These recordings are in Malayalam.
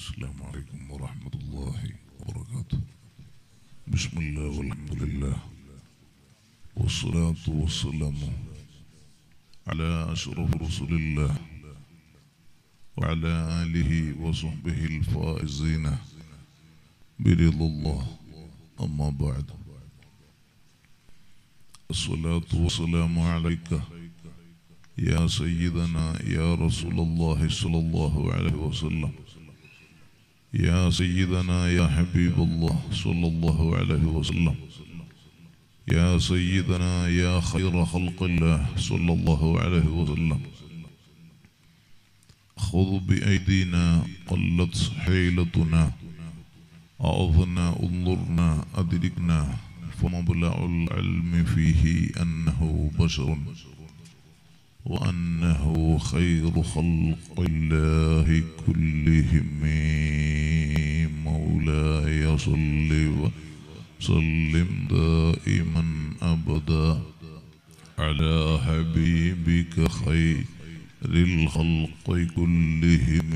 السلام عليكم ورحمة الله وبركاته بسم الله والحمد لله والصلاة والسلام على أشرف رسول الله وعلى آله وصحبه الفائزين برضا الله أما بعد الصلاة والسلام عليك يا سيدنا يا رسول الله صلى الله عليه وسلم يا سيدنا يا حبيب الله صلى الله عليه وسلم يا سيدنا يا خير خلق الله صلى الله عليه وسلم خذ بأيدينا قلت حيلتنا أعظنا انظرنا أدركنا فمبلغ العلم فيه أنه بشر وأنه خير خلق الله كلهم مولاي صل وسلم دائما أبدا على حبيبك خير الخلق كلهم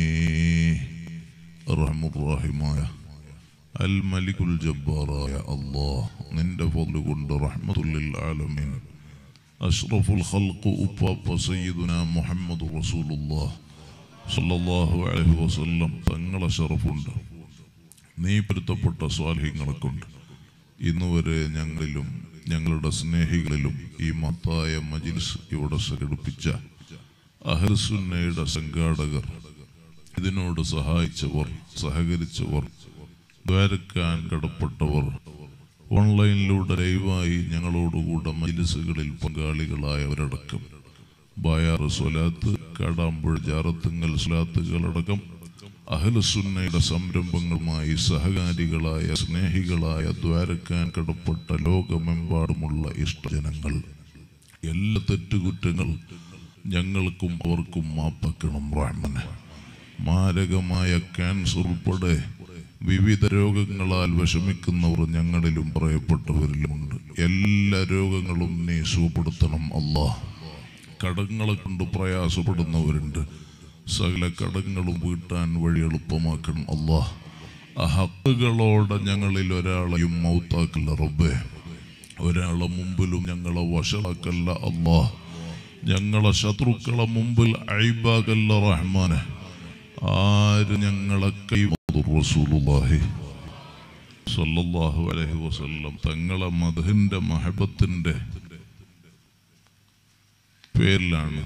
الرحم الراحمايا الملك الجبار يا الله നിന്റെ ഫضل കൊണ്ട് رحمة للعالمين أشرف الخلق أباب سيدنا محمد رسول الله صلى الله عليه وسلم തങ്ങളെ ഷറഫുണ്ട് നീ പൊരുത്തപ്പെട്ട സ്വാലിഹ്യങ്ങളെ കൊണ്ട് ഇന്നുവരെ ഞങ്ങളിലും ഞങ്ങളുടെ സ്നേഹികളിലും ഈ മത്തായ മജിൽസ് ഇവിടെ സംഘടിപ്പിച്ച അഹർസുന്നയുടെ സംഘാടകർ ഇതിനോട് സഹായിച്ചവർ സഹകരിച്ചവർ ദ്വാരക്കാൻ കടപ്പെട്ടവർ ഓൺലൈനിലൂടെ ലൈവായി ഞങ്ങളോടുകൂടെ മജിലിസുകളിൽ പങ്കാളികളായവരടക്കം ബായാറ് സ്വലാത്ത് കാടാമ്പുഴ ജാറത്തുങ്ങൽ സ്വലാത്തുകളടക്കം അഹ്ലസുന്നയുടെ സംരംഭങ്ങളുമായി സഹകാരികളായ സ്നേഹികളായ ദ്വാരക്കാൻ കടപ്പെട്ട ലോകമെമ്പാടുമുള്ള ഇഷ്ടജനങ്ങൾ എല്ലാ തെറ്റുകുറ്റങ്ങൾ ഞങ്ങൾക്കും അവർക്കും മാപ്പാക്കണം റഹ്മന് മാരകമായ ക്യാൻസർ ഉൾപ്പെടെ വിവിധ രോഗങ്ങളാൽ വിഷമിക്കുന്നവർ ഞങ്ങളിലും പറയപ്പെട്ടവരിലുമുണ്ട് എല്ലാ രോഗങ്ങളും നീ സുഖപ്പെടുത്തണം അല്ലാ കടങ്ങളെ കൊണ്ട് പ്രയാസപ്പെടുന്നവരുണ്ട് സകല കടങ്ങളും വീട്ടാൻ വഴി എളുപ്പമാക്കണം അല്ലാ ആ ഹക്കുകളോടെ ഞങ്ങളിൽ ഒരാളെയും മൗത്താക്കല്ല റബ്ബേ ഒരാളെ മുമ്പിലും ഞങ്ങളെ വഷളാക്കല്ല അല്ലാ ഞങ്ങളെ ശത്രുക്കളെ മുമ്പിൽ അഴിബാകല്ല റഹ്മാനെ ആര് ഞങ്ങളെ കൈ റസൂലുള്ളാഹി സല്ലല്ലാഹു അലൈഹി വസല്ലം തങ്ങളെ മധുഹിന്റെ മഹബത്തിന്റെ പേരിലാണ്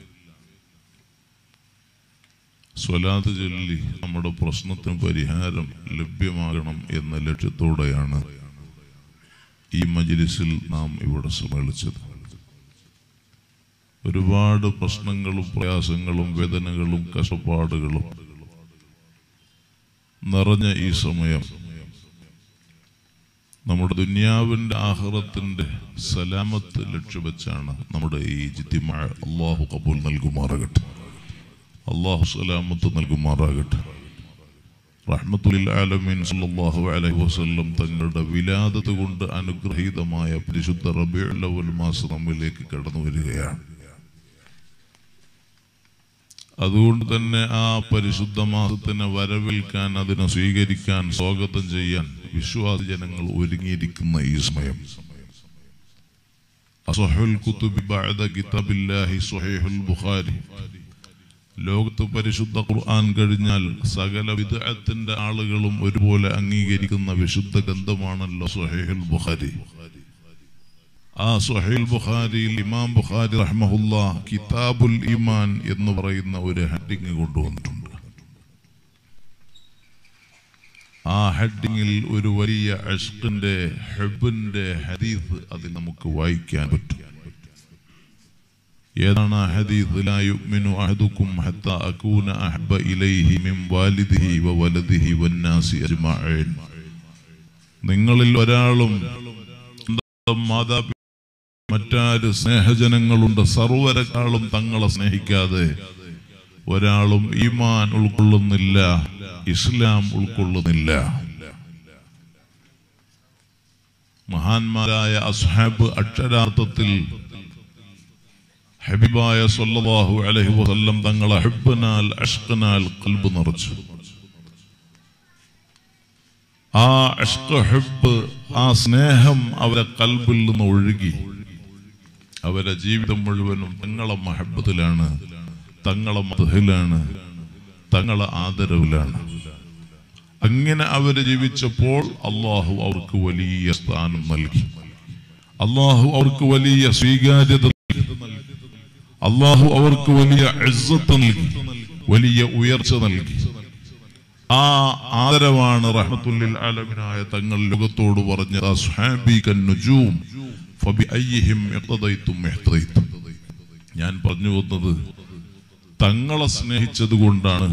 സ്വലാത്ത് ചൊല്ലി നമ്മുടെ പ്രശ്നത്തിന് പരിഹാരം ലഭ്യമാകണം എന്ന ലക്ഷ്യത്തോടെയാണ് ഈ മജിലിസിൽ നാം ഇവിടെ സമ്മേളിച്ചത് ഒരുപാട് പ്രശ്നങ്ങളും പ്രയാസങ്ങളും വേദനകളും കഷ്ടപ്പാടുകളും നിറഞ്ഞ ഈ സമയം നമ്മുടെ ദുന്യാവിന്റെ ആഹ്റത്തിന്റെ സലാമത്ത് ലക്ഷ്യം വെച്ചാണ് നമ്മുടെ ഈ ജിത്തിമഴ അള്ളാഹു കബൂൽ നൽകുമാറാകട്ടെ അള്ളാഹു സലാമത്ത് നൽകുമാറാകട്ടെ റഹ്മത്തുലിൽ ആലമീൻ സല്ലല്ലാഹു അലൈഹി വസല്ലം തങ്ങളുടെ വിലാദത്ത് കൊണ്ട് അനുഗ്രഹീതമായ പരിശുദ്ധ റബീഉൽ അവൽ മാസം നമ്മിലേക്ക് കടന്നു വരികയാണ് അതുകൊണ്ട് തന്നെ ആ പരിശുദ്ധ മാസത്തിനെ വരവേൽക്കാൻ അതിനെ സ്വീകരിക്കാൻ സ്വാഗതം ചെയ്യാൻ വിശ്വാസ ജനങ്ങൾ ഒരുങ്ങിയിരിക്കുന്ന ഈ സമയം അസഹുൽ കുത്തുബി ബഅദ കിതാബില്ലാഹി സ്വഹീഹുൽ ബുഖാരി ലോകത്ത് പരിശുദ്ധ ഖുർആൻ കഴിഞ്ഞാൽ സകല വിദഅത്തിന്റെ ആളുകളും ഒരുപോലെ അംഗീകരിക്കുന്ന വിശുദ്ധ ഗ്രന്ഥമാണല്ലോ സ്വഹീഹുൽ ബുഖാരി ആ സുഹൈൽ ബുഖാരിയിൽ ഇമാം ബുഖാരി റഹ്മഹുല്ല കിതാബുൽ ഈമാൻ എന്ന് പറയുന്ന ഒരു ഹെഡിങ് കൊണ്ടുവന്നിട്ടുണ്ട് ആ ഹെഡിങ്ങിൽ ഒരു വലിയ അഷ്കിന്റെ ഹെബിന്റെ ഹദീസ് അതിൽ നമുക്ക് വായിക്കാൻ പറ്റും ഏതാണ് ആ ഹദീസ് ലാ യുഅ്മിനു അഹദുക്കും ഹത്താ അകൂന അഹ്ബ ഇലൈഹി മിൻ വാലിദിഹി വവലദിഹി വന്നാസി അജ്മഈൻ നിങ്ങളിൽ ഒരാളും മാതാപിതാക്കൾ മറ്റാര് സ്നേഹജനങ്ങളുണ്ട് സർവരെക്കാളും തങ്ങളെ സ്നേഹിക്കാതെ ഒരാളും ഈമാൻ ഉൾക്കൊള്ളുന്നില്ല ഇസ്ലാം ഉൾക്കൊള്ളുന്നില്ല മഹാന്മാരായ അസ്ഹാബ് അക്ഷരാർത്ഥത്തിൽ ഹബീബായ സല്ലല്ലാഹു അലൈഹി വസല്ലം തങ്ങളെ ഹബ്ബനാൽ അഷ്കനാൽ കൽബ് നിറച്ചു ആ ഇഷ്ക് ഹുബ്ബ് ആ സ്നേഹം അവരെ കൽബിൽ നിന്ന് ഒഴുകി അവരെ ജീവിതം മുഴുവനും തങ്ങളെ മഹബത്തിലാണ് തങ്ങളെ മതഹിലാണ് തങ്ങളെ ആദരവിലാണ് അങ്ങനെ അവര് ജീവിച്ചപ്പോൾ അള്ളാഹു അവർക്ക് വലിയ സ്ഥാനം നൽകി അള്ളാഹു അവർക്ക് വലിയ സ്വീകാര്യത നൽകി അള്ളാഹു അവർക്ക് വലിയ ഇസ്സത്ത് നൽകി വലിയ ഉയർച്ച നൽകി ആ ആദരവാണ് റഹ്മത്തുല്ലിൽ ആലമിനായ തങ്ങൾ ലോകത്തോട് പറഞ്ഞ അസ്ഹാബിക നുജൂം ഫബിഅയ്യിഹിം ഇഖ്തദൈതും ഇഹ്തദൈതും ഞാൻ പറഞ്ഞു വന്നത് തങ്ങളെ സ്നേഹിച്ചത് കൊണ്ടാണ്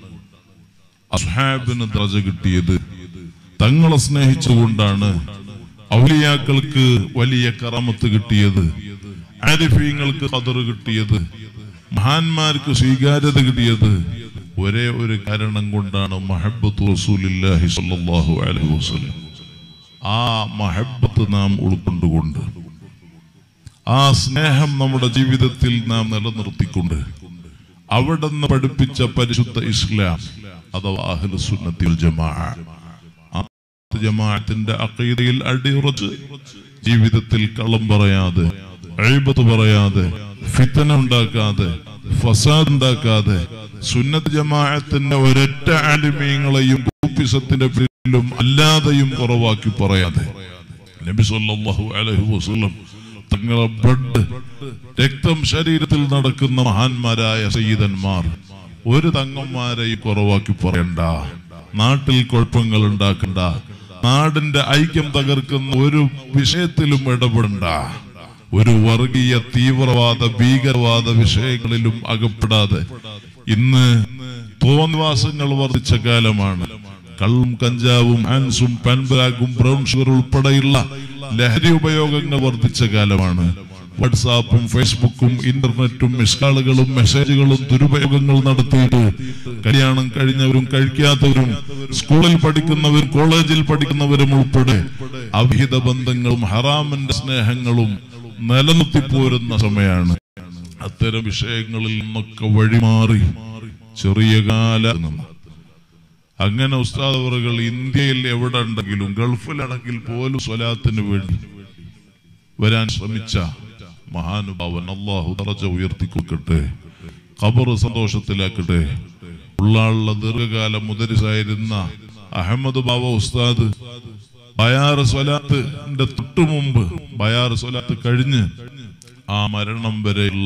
അസ്ഹാബിന് ദ്രജ കിട്ടിയത് തങ്ങളെ സ്നേഹിച്ചുകൊണ്ടാണ് ഔലിയാക്കൾക്ക് വലിയ കറാമത്ത് കിട്ടിയത് ആരിഫീങ്ങൾക്ക് കതറ് കിട്ടിയത് മഹാന്മാർക്ക് സ്വീകാര്യത കിട്ടിയത് ഒരേ ഒരു കാരണം കൊണ്ടാണ് മഹബത്ത് റസൂലില്ലാഹി സ്വല്ലല്ലാഹു അലൈഹി വസല്ലം ആ മഹബത്ത് നാം ഉൾക്കൊണ്ടുകൊണ്ട് ആ സ്നേഹം നമ്മുടെ ജീവിതത്തിൽ നാം നിലനിർത്തിക്കൊണ്ട് അവിടെ നിന്ന് പഠിപ്പിച്ച പരിശുദ്ധ ഇസ്ലാം അഥവാ അഹ്ലുസുന്നത്തി വൽ ജമാഅ ആ ജമാഅത്തിന്റെ അഖീദയിൽ അടിയുറച്ച് ജീവിതത്തിൽ കള്ളം പറയാതെ അഴിബത്ത് പറയാതെ ഫിത്തന ഉണ്ടാക്കാതെ ഫസാദ് ഉണ്ടാക്കാതെ സുന്നത്ത് ജമാഅത്തിന്റെ ഒരൊറ്റ ആലിമീങ്ങളെയും ഗ്രൂപ്പിസത്തിന്റെ പേരിലും അല്ലാതെയും കുറവാക്കി പറയാതെ നബി സല്ലല്ലാഹു അലൈഹി വസല്ലം തങ്ങളെ ബ്ലഡ് രക്തം ശരീരത്തിൽ നടക്കുന്ന മഹാന്മാരായ സയ്യിദന്മാർ ഒരു തങ്ങന്മാരെയും കുറവാക്കി പറയണ്ട നാട്ടിൽ കുഴപ്പങ്ങൾ ഉണ്ടാക്കണ്ട നാടിന്റെ ഐക്യം തകർക്കുന്ന ഒരു വിഷയത്തിലും ഇടപെടണ്ട ഒരു വർഗീയ തീവ്രവാദ ഭീകരവാദ വിഷയങ്ങളിലും അകപ്പെടാതെ ഇന്ന് തോന്നിവാസങ്ങൾ വർദ്ധിച്ച കാലമാണ് കള്ളും കഞ്ചാവും ആൻസും പാൻബാഗും ബ്രൗൺ ഷുഗർ ഉൾപ്പെടെയുള്ള ലഹരി ഉപയോഗങ്ങൾ വർദ്ധിച്ച കാലമാണ് വാട്സാപ്പും ഫേസ്ബുക്കും ഇന്റർനെറ്റും മിസ്കാളുകളും മെസ്സേജുകളും ദുരുപയോഗങ്ങൾ നടത്തിയിട്ട് കല്യാണം കഴിഞ്ഞവരും കഴിക്കാത്തവരും സ്കൂളിൽ പഠിക്കുന്നവരും കോളേജിൽ പഠിക്കുന്നവരും ഉൾപ്പെടെ അവിഹിത ബന്ധങ്ങളും ഹറാമിന്റെ സ്നേഹങ്ങളും നിലനിർത്തിപ്പോരുന്ന സമയമാണ് അത്തരം വിഷയങ്ങളിൽ നിന്നൊക്കെ വഴിമാറി ചെറിയ കാല അങ്ങനെ ഉസ്താദവറുകൾ ഇന്ത്യയിൽ എവിടെ ഉണ്ടെങ്കിലും ഗൾഫിലാണെങ്കിൽ പോലും സ്വലാത്തിന് വേണ്ടി വരാൻ ശ്രമിച്ച മഹാനുഭാവൻ അള്ളാഹു തറച്ച ഉയർത്തി കൊടുക്കട്ടെ ഖബർ സന്തോഷത്തിലാക്കട്ടെ ഉള്ളാളുള്ള ദീർഘകാലം മുതരിസായിരുന്ന അഹമ്മദ് ബാബ ഉസ്താദ് ബയാർ സ്വലാത്തിന്റെ തൊട്ടു മുമ്പ് ബയാർ സ്വലാത്ത് കഴിഞ്ഞ് ആ മരണം വരെയുള്ള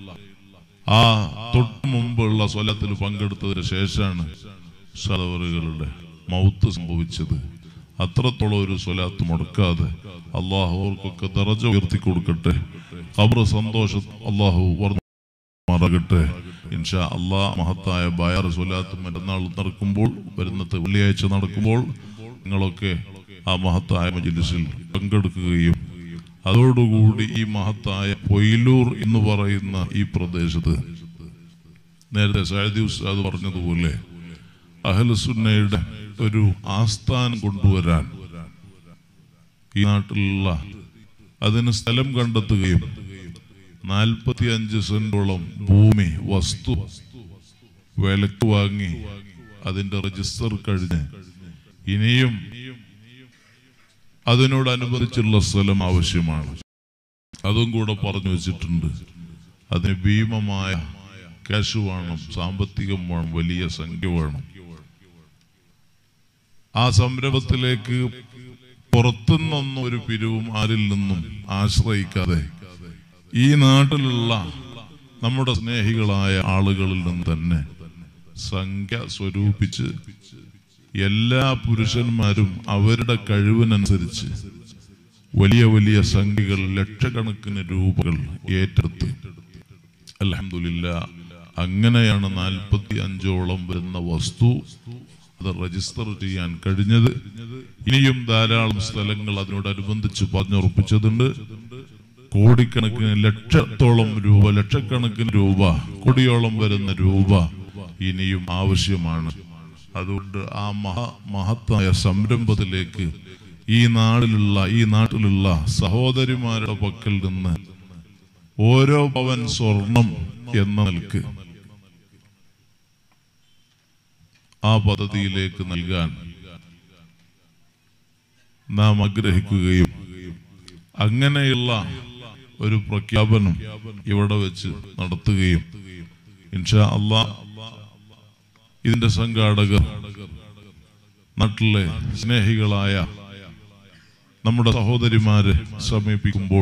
ആ തൊട്ടു മുമ്പുള്ള സ്വലത്തിൽ പങ്കെടുത്തതിന് ശേഷമാണ് സലവറുകളുടെ മൗത്ത് സംഭവിച്ചത് അത്രത്തോളം ഒരു സ്വലാത്ത് മുടക്കാതെ അള്ളാഹു അവർക്കൊക്കെ ദറജ ഉയർത്തി കൊടുക്കട്ടെ ഖബർ സന്തോഷം അള്ളാഹു മറകട്ടെ ഇൻഷാ അള്ളാ മഹത്തായ ബയാർ സ്വലാത്ത് മറ്റന്നാൾ നടക്കുമ്പോൾ വരുന്ന വെള്ളിയാഴ്ച നടക്കുമ്പോൾ നിങ്ങളൊക്കെ ആ മഹത്തായ മജിലിസിൽ പങ്കെടുക്കുകയും അതോടുകൂടി ഈ മഹത്തായ പൊയിലൂർ എന്ന് പറയുന്ന ഈ പ്രദേശത്ത് നേരത്തെ സായദി ഉസ്താദ് പറഞ്ഞതുപോലെ അഹലുസുന്നയുടെ ഒരു ആസ്ഥാനം കൊണ്ടുവരാൻ ഈ നാട്ടിലുള്ള അതിന് സ്ഥലം കണ്ടെത്തുകയും നാൽപ്പത്തി അഞ്ച് സെന്റോളം ഭൂമി വസ്തു വിലക്ക് വാങ്ങി അതിന്റെ രജിസ്റ്റർ കഴിഞ്ഞ് ഇനിയും അതിനോടനുബന്ധിച്ചുള്ള സ്ഥലം ആവശ്യമാണ് അതും കൂടെ പറഞ്ഞു വെച്ചിട്ടുണ്ട് അതിന് ഭീമമായ ക്യാഷ് വേണം സാമ്പത്തികം വേണം വലിയ സംഖ്യ വേണം ആ സംരംഭത്തിലേക്ക് പുറത്തുനിന്നൊന്നും ഒരു പിരിവും ആരിൽ നിന്നും ആശ്രയിക്കാതെ ഈ നാട്ടിലുള്ള നമ്മുടെ സ്നേഹികളായ ആളുകളിൽ നിന്ന് തന്നെ സംഖ്യ സ്വരൂപിച്ച് എല്ലാ പുരുഷന്മാരും അവരുടെ കഴിവിനനുസരിച്ച് വലിയ വലിയ സംഖ്യകൾ ലക്ഷക്കണക്കിന് രൂപകൾ ഏറ്റെടുത്ത് അലഹമില്ല അങ്ങനെയാണ് നാൽപ്പത്തി അഞ്ചോളം വരുന്ന വസ്തു അത് രജിസ്റ്റർ ചെയ്യാൻ കഴിഞ്ഞത് ഇനിയും ധാരാളം സ്ഥലങ്ങൾ അതിനോടനുബന്ധിച്ച് പറഞ്ഞുറപ്പിച്ചതുണ്ട് കോടിക്കണക്കിന് ലക്ഷത്തോളം രൂപ ലക്ഷക്കണക്കിന് രൂപ കോടിയോളം വരുന്ന രൂപ ഇനിയും ആവശ്യമാണ് അതുകൊണ്ട് ആ മഹ മഹത്തായ സംരംഭത്തിലേക്ക് ഈ നാടിലുള്ള ഈ നാട്ടിലുള്ള സഹോദരിമാരുടെ പക്കൽ നിന്ന് ഓരോ പവൻ സ്വർണം എന്ന നിലക്ക് ആ പദ്ധതിയിലേക്ക് നൽകാൻ നാം ആഗ്രഹിക്കുകയും അങ്ങനെയുള്ള ഒരു പ്രഖ്യാപനം ഇവിടെ വെച്ച് നടത്തുകയും ഇൻഷാ അള്ളാ ഇതിന്റെ സംഘാടകർ നാട്ടിലെ സ്നേഹികളായ നമ്മുടെ സഹോദരിമാരെ സമീപിക്കുമ്പോൾ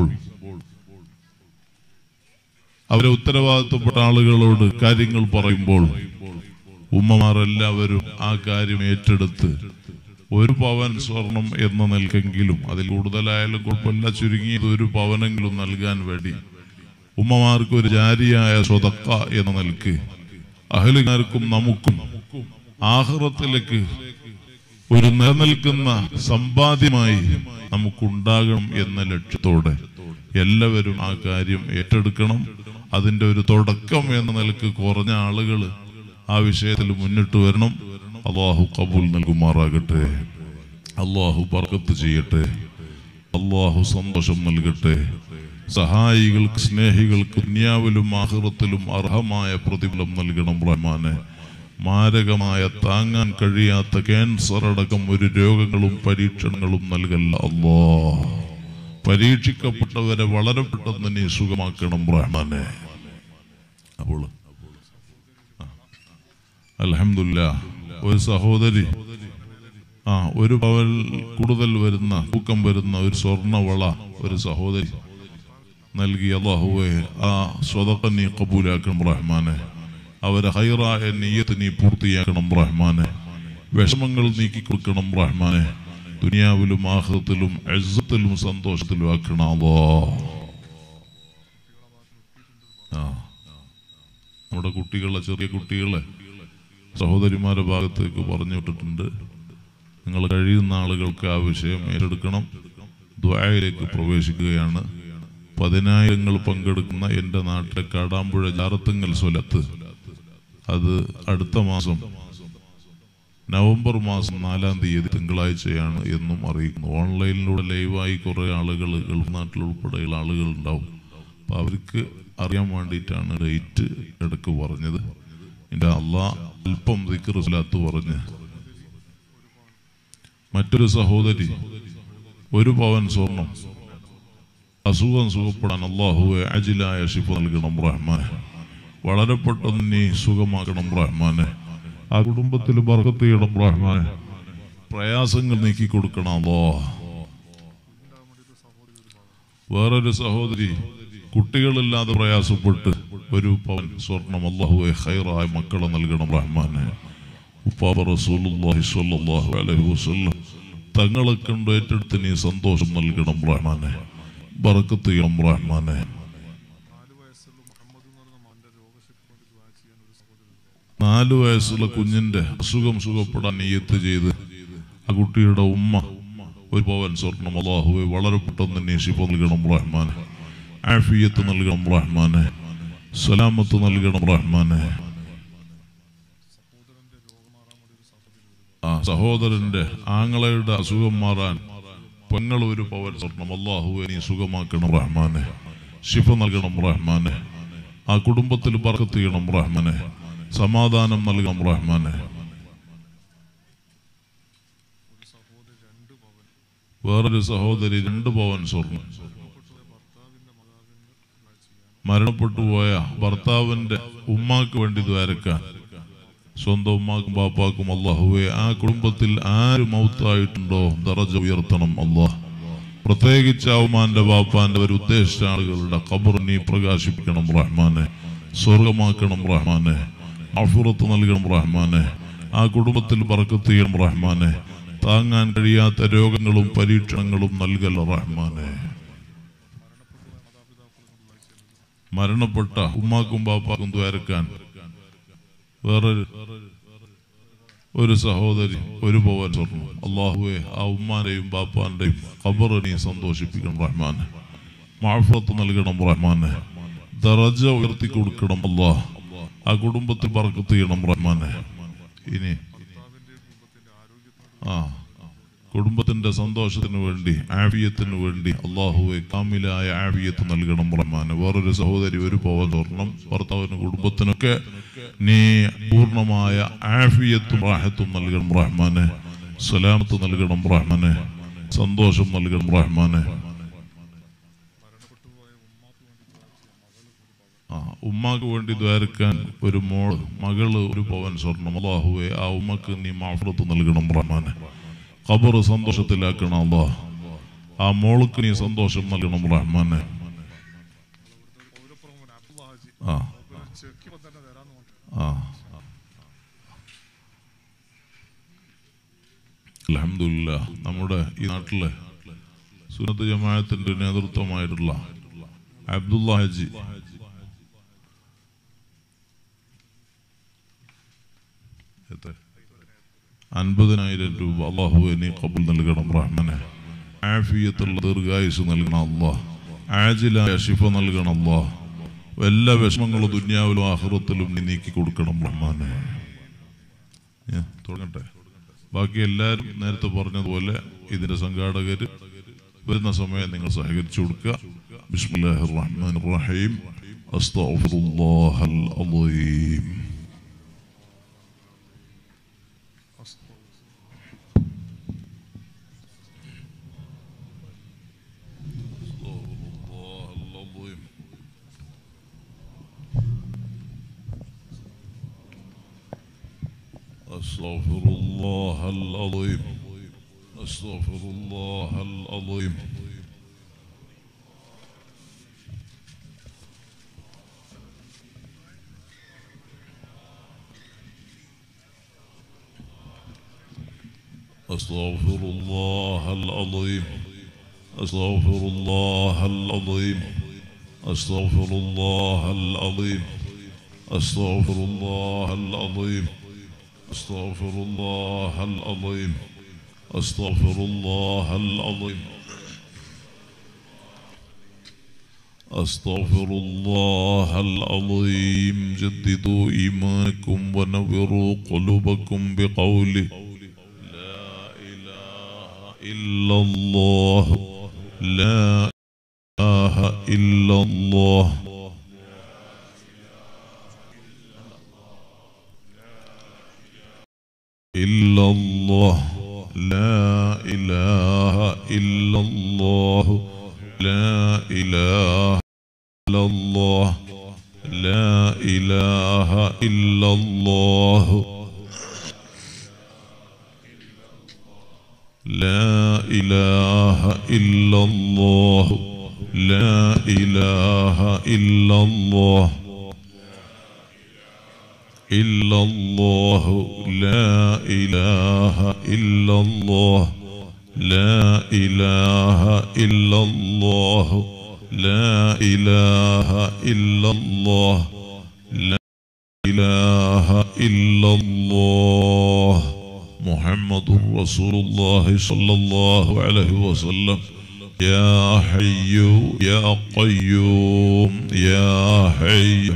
അവരെ ഉത്തരവാദിത്തപ്പെട്ട ആളുകളോട് കാര്യങ്ങൾ പറയുമ്പോൾ ഉമ്മമാർ എല്ലാവരും ആ കാര്യം ഏറ്റെടുത്ത് ഒരു പവൻ സ്വർണം എന്ന നിൽക്കെങ്കിലും അതിൽ കൂടുതലായാലും കുഴപ്പമില്ല ചുരുങ്ങിയത് ഒരു പവനെങ്കിലും നൽകാൻ വേണ്ടി ഉമ്മമാർക്ക് ഒരു ജാരിയായ സ്വതക്ക എന്ന നിൽക്ക് അഹലുകാർക്കും നമുക്കും ആഹ്റത്തിലേക്ക് ഒരു നിലനിൽക്കുന്ന സമ്പാദ്യമായി നമുക്കുണ്ടാകണം എന്ന ലക്ഷ്യത്തോടെ എല്ലാവരും ആ കാര്യം ഏറ്റെടുക്കണം അതിന്റെ ഒരു തുടക്കം എന്ന നിലക്ക് കുറഞ്ഞ ആളുകൾ ആ വിഷയത്തിൽ മുന്നിട്ട് വരണം അള്ളാഹു കബൂൽ നൽകുമാറാകട്ടെ അള്ളാഹു ബർക്കത്ത് ചെയ്യട്ടെ അള്ളാഹു സന്തോഷം നൽകട്ടെ സഹായികൾക്ക് സ്നേഹികൾക്ക് ദുനിയാവിലും ആഹ്റത്തിലും അർഹമായ പ്രതിഫലം നൽകണം റഹ്മാനെ മാരകമായ താങ്ങാൻ കഴിയാത്ത ക്യാൻസർ അടക്കം ഒരു രോഗങ്ങളും പരീക്ഷണങ്ങളും നൽകല്ല അല്ലോ പരീക്ഷിക്കപ്പെട്ടവരെ വളരെ പെട്ടെന്ന് നീ സുഖമാക്കണം റഹ്മാനെ അപ്പോൾ അലഹമില്ല ഒരു സഹോദരി ആ ഒരു പവൽ കൂടുതൽ വരുന്ന തൂക്കം വരുന്ന ഒരു സ്വർണ്ണവള ഒരു സഹോദരി നൽകി അള്ളാഹുവെ ആ സ്വതക്ക നീ കബൂലാക്കണം റഹ്മാനെ അവരെ ഹൈറായ നീയത്ത് നീ പൂർത്തിയാക്കണം റഹ്മാനെ വിഷമങ്ങൾ നീക്കി കൊടുക്കണം റഹ്മാനെ ദുനിയാവിലും ആഹ്റത്തിലും എഴുത്തിലും സന്തോഷത്തിലും ആക്കണം അല്ലോ ആ നമ്മുടെ കുട്ടികളെ ചെറിയ കുട്ടികളെ സഹോദരിമാരുടെ ഭാഗത്തേക്ക് പറഞ്ഞു വിട്ടിട്ടുണ്ട് നിങ്ങൾ കഴിയുന്ന ആളുകൾക്ക് ആ വിഷയം ഏറ്റെടുക്കണം ദ്വായയിലേക്ക് പ്രവേശിക്കുകയാണ് പതിനായിരങ്ങൾ പങ്കെടുക്കുന്ന എൻ്റെ നാട്ടിലെ കാടാമ്പുഴ ജാറത്തുങ്ങൽ സ്വലത്ത് അത് അടുത്ത മാസം നവംബർ മാസം നാലാം തീയതി തിങ്കളാഴ്ചയാണ് എന്നും അറിയിക്കുന്നു ഓൺലൈനിലൂടെ ലൈവായി കുറേ ആളുകൾ ഗൾഫ് നാട്ടിൽ ഉൾപ്പെടെയുള്ള ആളുകൾ ഉണ്ടാവും അപ്പൊ അവർക്ക് അറിയാൻ വേണ്ടിയിട്ടാണ് ഡേറ്റ് ഇടക്ക് പറഞ്ഞത് എൻ്റെ അള്ളാ അല്പം ദിക്കർ സ്വലാത്ത് പറഞ്ഞ് മറ്റൊരു സഹോദരി ഒരു പവൻ സ്വർണം അസുഖം സുഖപ്പെടാൻ അള്ളാഹുവെ അജിലായ ഷിഫ നൽകണം റഹ്മാനെ വളരെ പെട്ടെന്ന് നീ സുഖമാക്കണം റഹ്മാനെ ആ കുടുംബത്തിൽ ബർക്കത്ത് ചെയ്യണം റഹ്മാനെ പ്രയാസങ്ങൾ നീക്കി കൊടുക്കണം അല്ലോ വേറൊരു സഹോദരി കുട്ടികളില്ലാതെ പ്രയാസപ്പെട്ട് ഒരു പവൻ സ്വർണം അള്ളാഹുവെ ഹൈറായ മക്കളെ നൽകണം റഹ്മാനെ ഉപ്പാപ്പ റസൂലുള്ളാഹി സ്വല്ലല്ലാഹു അലൈഹി വസല്ലം തങ്ങളെ കണ്ട് ഏറ്റെടുത്ത് നീ സന്തോഷം നൽകണം റഹ്മാനെ ബർക്കത്ത് ചെയ്യണം റഹ്മാനെ നാല് വയസ്സുള്ള കുഞ്ഞിന്റെ അസുഖം സുഖപ്പെടാൻ നീയത്ത് ചെയ്ത് ആ കുട്ടിയുടെ ഉമ്മ ഒരു പവൻ സ്വർണം അള്ളാഹുവെ വളരെ പെട്ടെന്ന് നീ ശിഫ നൽകണം റഹ്മാനെ ആഫിയത്ത് നൽകണം റഹ്മാനെ സലാമത്ത് നൽകണം റഹ്മാനെ ആ സഹോദരന്റെ ആങ്ങളയുടെ അസുഖം മാറാൻ പെങ്ങൾ ഒരു പവൻ സ്വർണം അള്ളാഹുവെ നീ സുഖമാക്കണം റഹ്മാനെ ശിഫ നൽകണം റഹ്മാനെ ആ കുടുംബത്തിൽ ബർക്കത്ത് ചെയ്യണം റഹ്മാനെ സമാധാനം നൽകണം റഹ്മാനെ വേറൊരു സഹോദരി രണ്ട് പവൻ സ്വർണം മരണപ്പെട്ടു പോയ ഭർത്താവിന്റെ ഉമ്മാക്ക് വേണ്ടി ദ്വാരക്കാൻ സ്വന്തം ഉമ്മാക്കും ബാപ്പാക്കും അള്ളാഹുവെ ആ കുടുംബത്തിൽ ആര് മൗത്തായിട്ടുണ്ടോ ദറജ ഉയർത്തണം അള്ളാഹ് പ്രത്യേകിച്ച് ആ ഉമ്മാന്റെ ബാപ്പാന്റെ ഒരു ഉദ്ദേശിച്ച ആളുകളുടെ ഖബർ നീ പ്രകാശിപ്പിക്കണം റഹ്മാനെ സ്വർഗമാക്കണം റഹ്മാനെ അഫുറത്ത് നൽകണം റഹ്മാനെ ആ കുടുംബത്തിൽ ബർക്കത്ത് ചെയ്യണം റഹ്മാനെ താങ്ങാൻ കഴിയാത്ത രോഗങ്ങളും പരീക്ഷണങ്ങളും നൽകല റഹ്മാനെ മരണപ്പെട്ട ഉമ്മാക്കും ബാപ്പാക്കും ദ്വാരക്കാൻ വേറൊരു ഒരു സഹോദരി ഒരു പവൻ സ്വർണം അള്ളാഹുവെ ആ ഉമ്മാന്റെയും ബാപ്പാന്റെയും ഖബർ നീ സന്തോഷിപ്പിക്കണം റഹ്മാനെ മാഫത്ത് നൽകണം റഹ്മാനെ ദറജ ഉയർത്തി കൊടുക്കണം അള്ളാഹ് ആ കുടുംബത്തിൽ ബർക്കത്ത് ചെയ്യണം റഹ്മാനെ ഇനി ആ കുടുംബത്തിന്റെ സന്തോഷത്തിന് വേണ്ടി ആഫിയത്തിന് വേണ്ടി അള്ളാഹുവെ കാമിലായ ആഫിയത്ത് നൽകണം റഹ്മാനെ വേറൊരു സഹോദരി ഒരു പവൻ സ്വർണം ഭർത്താവിന് കുടുംബത്തിനൊക്കെ നീ പൂർണ്ണമായ ആഫിയത്തും റാഹത്തും നൽകണം റഹ്മാനെ സലാമത്ത് നൽകണം റഹ്മാനെ സന്തോഷം നൽകണം റഹ്മാനെ ആ ഉമ്മാക്ക് വേണ്ടി ദ്വാരക്കാൻ ഒരു മോൾ മകള് ഒരു പവൻ സ്വർണം അള്ളാഹുവെ ആ ഉമ്മക്ക് നീ മാഫറത്ത് നൽകണം റഹ്മാനെ ഖബർ സന്തോഷത്തിലാക്കണം അള്ളാഹ് ആ മോൾക്ക് നീ സന്തോഷം നൽകണം റഹ്മാനെ ആ ആ അലഹമില്ല നമ്മുടെ ഈ നാട്ടിലെ സുനത്ത് ജമാഅത്തിന്റെ നേതൃത്വമായിട്ടുള്ള അബ്ദുള്ള ഹജി എത്ര? അൻപതിനായിരം രൂപ അള്ളാഹു നീ കബുൽ നൽകണം റഹ്മനെ ആഫിയത്തുള്ള ദീർഘായുസ് നൽകണം അള്ളാഹ് ആജിലായ ഷിഫ നൽകണം അള്ളാഹ് എല്ലാ വിഷമങ്ങളും ദുന്യാവിലും ആഹ്റത്തിലും നീ നീക്കി കൊടുക്കണം റഹ്മാനെ ഞാൻ തുടങ്ങട്ടെ ബാക്കി എല്ലാവരും നേരത്തെ പറഞ്ഞതുപോലെ ഇതിന്റെ സംഘാടകർ വരുന്ന സമയം നിങ്ങൾ സഹകരിച്ചു കൊടുക്കുക ബിസ്മില്ലാഹിർ റഹ്മാനിർ റഹീം അസ്തഗ്ഫിറുല്ലാഹൽ അളീം أستغفر الله العظيم أستغفر الله العظيم أستغفر الله العظيم أستغفر الله العظيم أستغفر الله العظيم أستغفر الله العظيم أستغفر الله العظيم أستغفر الله العظيم أستغفر الله العظيم جددوا إيمانكم ونوروا قلوبكم بقول لا إله إلا الله لا إله إلا الله إلا الله لا إله إلا الله لا إله إلا الله لا إله إلا الله لا إله إلا الله لا إله إلا الله إلا الله لا إله إلا الله لا إله إلا الله لا إله إلا الله لا إله إلا الله محمد رسول الله صلى الله عليه وسلم يا حي يا قيوم يا حي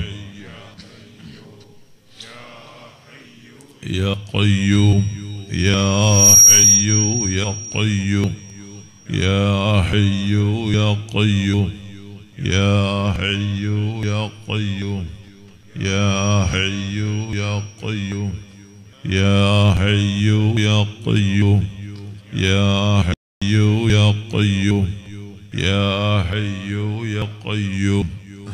يا قيوم يا حي يا قيوم يا حي يا قيوم يا حي يا قيوم يا حي يا قيوم يا حي يا قيوم يا حي يا قيوم يا حي يا قيوم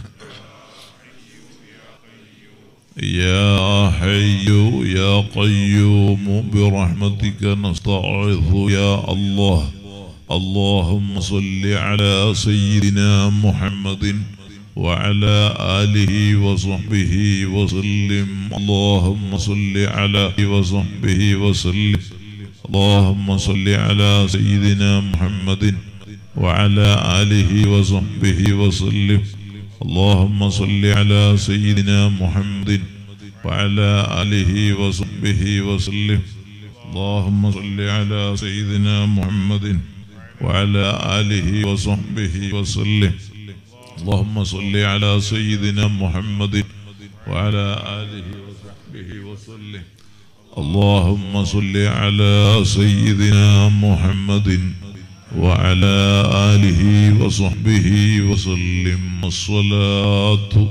يا حي يا قيوم برحمتك نستعيذ يا الله اللهم صل على سيدنا محمد وعلى آله وصحبه وسلم اللهم صل على وصحبه وسلم اللهم صل على سيدنا محمد وعلى آله وصحبه وسلم اللهم صل على سيدنا محمد وعلى آله وصحبه وسلم اللهم صل على سيدنا محمد وعلى آله وصحبه وسلم اللهم صل على سيدنا محمد وعلى آله وصحبه وسلم اللهم صل على سيدنا محمد وعلى آله وصحبه وسلم الصلاة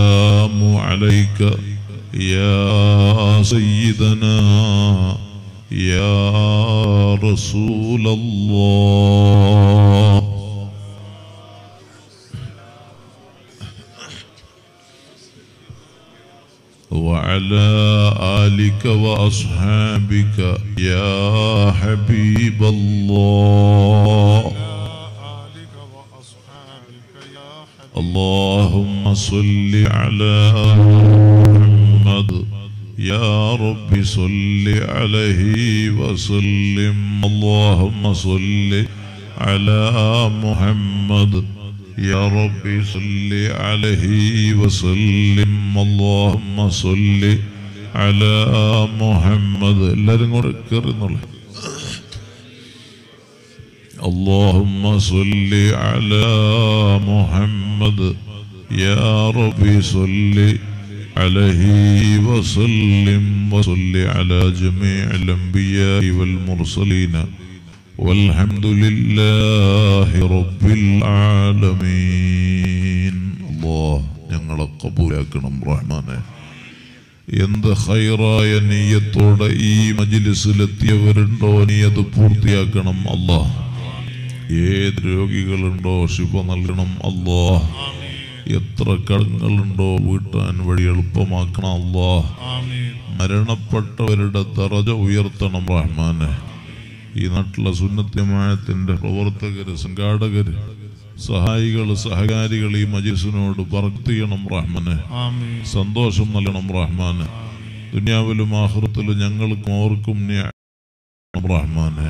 والسلام عليك يا سيدنا يا رسول الله وعلى آلك وأصحابك يا حبيب الله آلك وأصحابك يا حبيب اللهم صل على محمد يا رب صل عليه وسلم اللهم صل على محمد يا رب صل عليه وسلم اللهم صل على محمد എല്ലാവരും കൂടെ കയറുന്നുള്ളു اللهم صل على محمد يا رب صل عليه وسلم وصل على جميع الأنبياء والمرسلين والحمد لله رب العالمين الله ഞങ്ങളെ കബൂലാക്കണം റഹ്മാനെ എന്ത് ഹൈറായ നീയത്തോടെ ഈ മജിലിസിലെത്തിയവരുണ്ടോ നീ അത് പൂർത്തിയാക്കണം അല്ലാ ഏത് രോഗികളുണ്ടോ ശിവ നൽകണം അല്ലാ എത്ര കടങ്ങളുണ്ടോ വീട്ടാൻ വഴി എളുപ്പമാക്കണം അല്ലാ آمين മരണപ്പെട്ടവരുടെ ദറജ ഉയർത്തണം റഹ്മാനെ ഈ നാട്ടിലെ സുന്നത്യമായത്തിന്റെ പ്രവർത്തകര് സംഘാടകര് സഹായികള് സഹകാരികൾ ഈ മജിൽസിനോട് പറത്തിയണം റഹ്മാനെ آمين സന്തോഷം നൽകണം റഹ്മാന് ദുനിയാവിലും ആഹൃത്തിലും ഞങ്ങൾക്കും ഓർക്കും നീ റഹ്മാനെ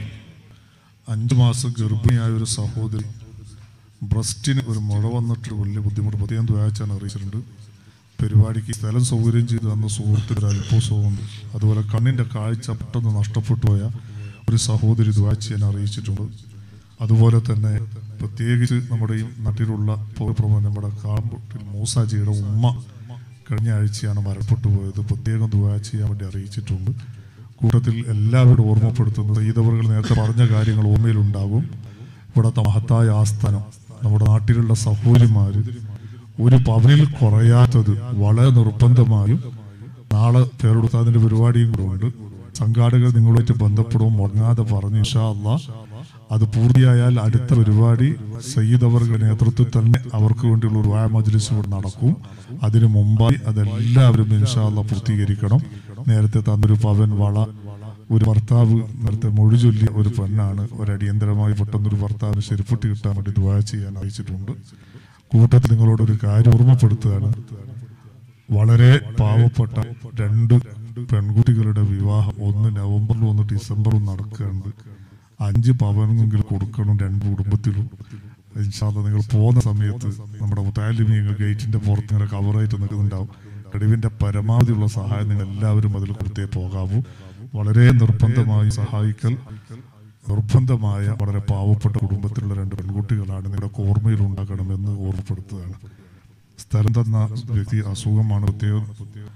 അഞ്ചു മാസം ഗർഭിണിയായ ഒരു സഹോദരി ബ്രസ്റ്റിന് ഒരു മുഴ വന്നിട്ട് വലിയ ബുദ്ധിമുട്ട് പ്രത്യേകം ദ്വാച്ചാണ് അറിയിച്ചിട്ടുണ്ട് പരിപാടിക്ക് സ്ഥലം സൗകര്യം ചെയ്ത് തന്ന സുഹൃത്തിന് ഒരു അല്പസവുമുണ്ട് അതുപോലെ കണ്ണിൻ്റെ കാഴ്ച പെട്ടെന്ന് നഷ്ടപ്പെട്ടു പോയ ഒരു സഹോദരി ദ്വാച്ച് ഞാൻ അറിയിച്ചിട്ടുണ്ട് അതുപോലെ തന്നെ പ്രത്യേകിച്ച് നമ്മുടെ ഈ നാട്ടിലുള്ള പൗരപ്രമുഖ നമ്മുടെ കാമ്പുട്ടിൽ മൂസാജിയുടെ ഉമ്മ കഴിഞ്ഞ ആഴ്ചയാണ് മരണപ്പെട്ടു പോയത് പ്രത്യേകം ദുവാ ചെയ്യാൻ വേണ്ടി അറിയിച്ചിട്ടുണ്ട് കൂട്ടത്തിൽ എല്ലാവരും ഓർമ്മപ്പെടുത്തുന്നത് ഈതവറുകൾ നേരത്തെ പറഞ്ഞ കാര്യങ്ങൾ ഓർമ്മയിലുണ്ടാകും ഇവിടുത്തെ മഹത്തായ ആസ്ഥാനം നമ്മുടെ നാട്ടിലുള്ള സഹോദരിമാര് ഒരു പവനിൽ കുറയാത്തത് വളരെ നിർബന്ധമായും നാളെ പേരെടുത്താതിന്റെ പരിപാടിയും കൂടെ ഉണ്ട് സംഘാടകർ നിങ്ങളുമായിട്ട് ബന്ധപ്പെടും മുടങ്ങാതെ പറഞ്ഞു ഇൻഷാ അള്ളാ അത് പൂർത്തിയായാൽ അടുത്ത പരിപാടി സയ്യിദ് അവരുടെ നേതൃത്വത്തിൽ തന്നെ അവർക്ക് വേണ്ടിയുള്ള ഒരു വായ മജ്ലിസ് ഇവിടെ നടക്കും അതിനു മുമ്പായി അതെല്ലാവരും ഇൻഷാ അള്ളാ പൂർത്തീകരിക്കണം നേരത്തെ തന്നൊരു പവൻ വള ഒരു ഭർത്താവ് നേരത്തെ മൊഴി ചൊല്ലിയ ഒരു പെണ്ണാണ് ഒരു അടിയന്തരമായി പെട്ടെന്നൊരു ഭർത്താവിന് ശരിപ്പെട്ട് കിട്ടാൻ വേണ്ടി ദുവാ ചെയ്യാൻ അയച്ചിട്ടുണ്ട് കൂട്ടത്തിൽ നിങ്ങളോട് ഒരു കാര്യം ഓർമ്മപ്പെടുത്തുകയാണ് വളരെ പാവപ്പെട്ട രണ്ട് പെൺകുട്ടികളുടെ വിവാഹം ഒന്ന് നവംബറിലും ഒന്ന് ഡിസംബറിലും നടക്കുന്നുണ്ട് അഞ്ച് പവനെങ്കിലും കൊടുക്കണം രണ്ട് കുടുംബത്തിലും ഇൻഷാല്ല നിങ്ങൾ പോകുന്ന സമയത്ത് നമ്മുടെ മുത്താലിമീങ്ങൾ ഗേറ്റിന്റെ പുറത്ത് ഇങ്ങനെ കവറായിട്ട് നിൽക്കുന്നുണ്ടാവും കഴിവിന്റെ പരമാവധിയുള്ള സഹായം നിങ്ങൾ എല്ലാവരും അതിൽ കൊടുത്തേ പോകാവൂ വളരെ നിർബന്ധമായി സഹായിക്കൽ നിർബന്ധമായ വളരെ പാവപ്പെട്ട കുടുംബത്തിലുള്ള രണ്ട് പെൺകുട്ടികളാണ് നിങ്ങളുടെ ഓർമ്മയിൽ ഉണ്ടാക്കണമെന്ന് ഓർമ്മപ്പെടുത്തുകയാണ് സ്ഥലം തന്ന വ്യക്തി അസുഖമാണ് പ്രത്യേകം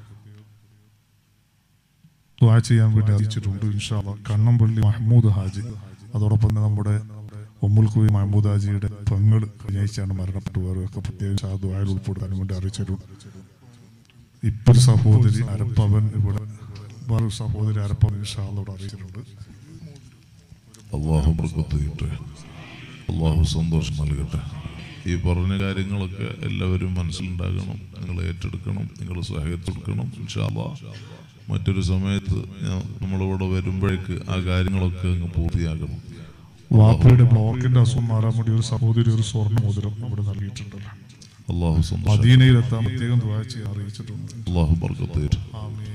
ദ്വാ ചെയ്യാൻ വേണ്ടി അറിയിച്ചിട്ടുണ്ട് ഇൻഷാല്ല കണ്ണമ്പള്ളി മഹമ്മൂദ് ഹാജി അതോടൊപ്പം തന്നെ നമ്മുടെ ഒമ്മുൽക്കുവി മഹമ്മൂദ് ഹാജിയുടെ പെങ്ങൾ കഴിഞ്ഞാഴ്ചയാണ് മരണപ്പെട്ടു പോയവരൊക്കെ പ്രത്യേകം ദ്വായിൽ ഉൾപ്പെടുത്താൻ വേണ്ടി അറിയിച്ചിട്ടുണ്ട് ഇപ്പൊ ഒരു സഹോദരി അരപ്പവൻ ഇവിടെ വേറൊരു സഹോദരി അരപ്പവൻ ഇൻഷാല്ലോട് അറിയിച്ചിട്ടുണ്ട് അള്ളാഹു ബർക്കത്ത് ചെയ്യട്ടെ അള്ളാഹു സന്തോഷം നൽകട്ടെ ഈ പറഞ്ഞ കാര്യങ്ങളൊക്കെ എല്ലാവരും മനസ്സിലുണ്ടാകണം നിങ്ങൾ ഏറ്റെടുക്കണം നിങ്ങൾ സഹായത്ത് കൊടുക്കണം ഇൻഷാല്ലാ മറ്റൊരു സമയത്ത് ഞാൻ നമ്മളിവിടെ വരുമ്പോഴേക്ക് ആ കാര്യങ്ങളൊക്കെ അങ്ങ് പൂർത്തിയാക്കണം വാപ്പയുടെ ബ്ലോക്കിന്റെ അസുഖം മാറാൻ വേണ്ടി ഒരു സഹോദരി ഒരു സ്വർണ്ണ മോതിരം ഇവിടെ നൽകിയിട്ടുണ്ടല്ലോ അള്ളാഹു സന്തോഷം മദീനയിലെത്താൻ പ്രത്യേകം ദ്വാ ചെയ്യാൻ അറിയിച്ചിട്ടുണ്ട് അള്ളാഹു ബർക്കത്ത് ചെയ്യട്ടെ ആമീൻ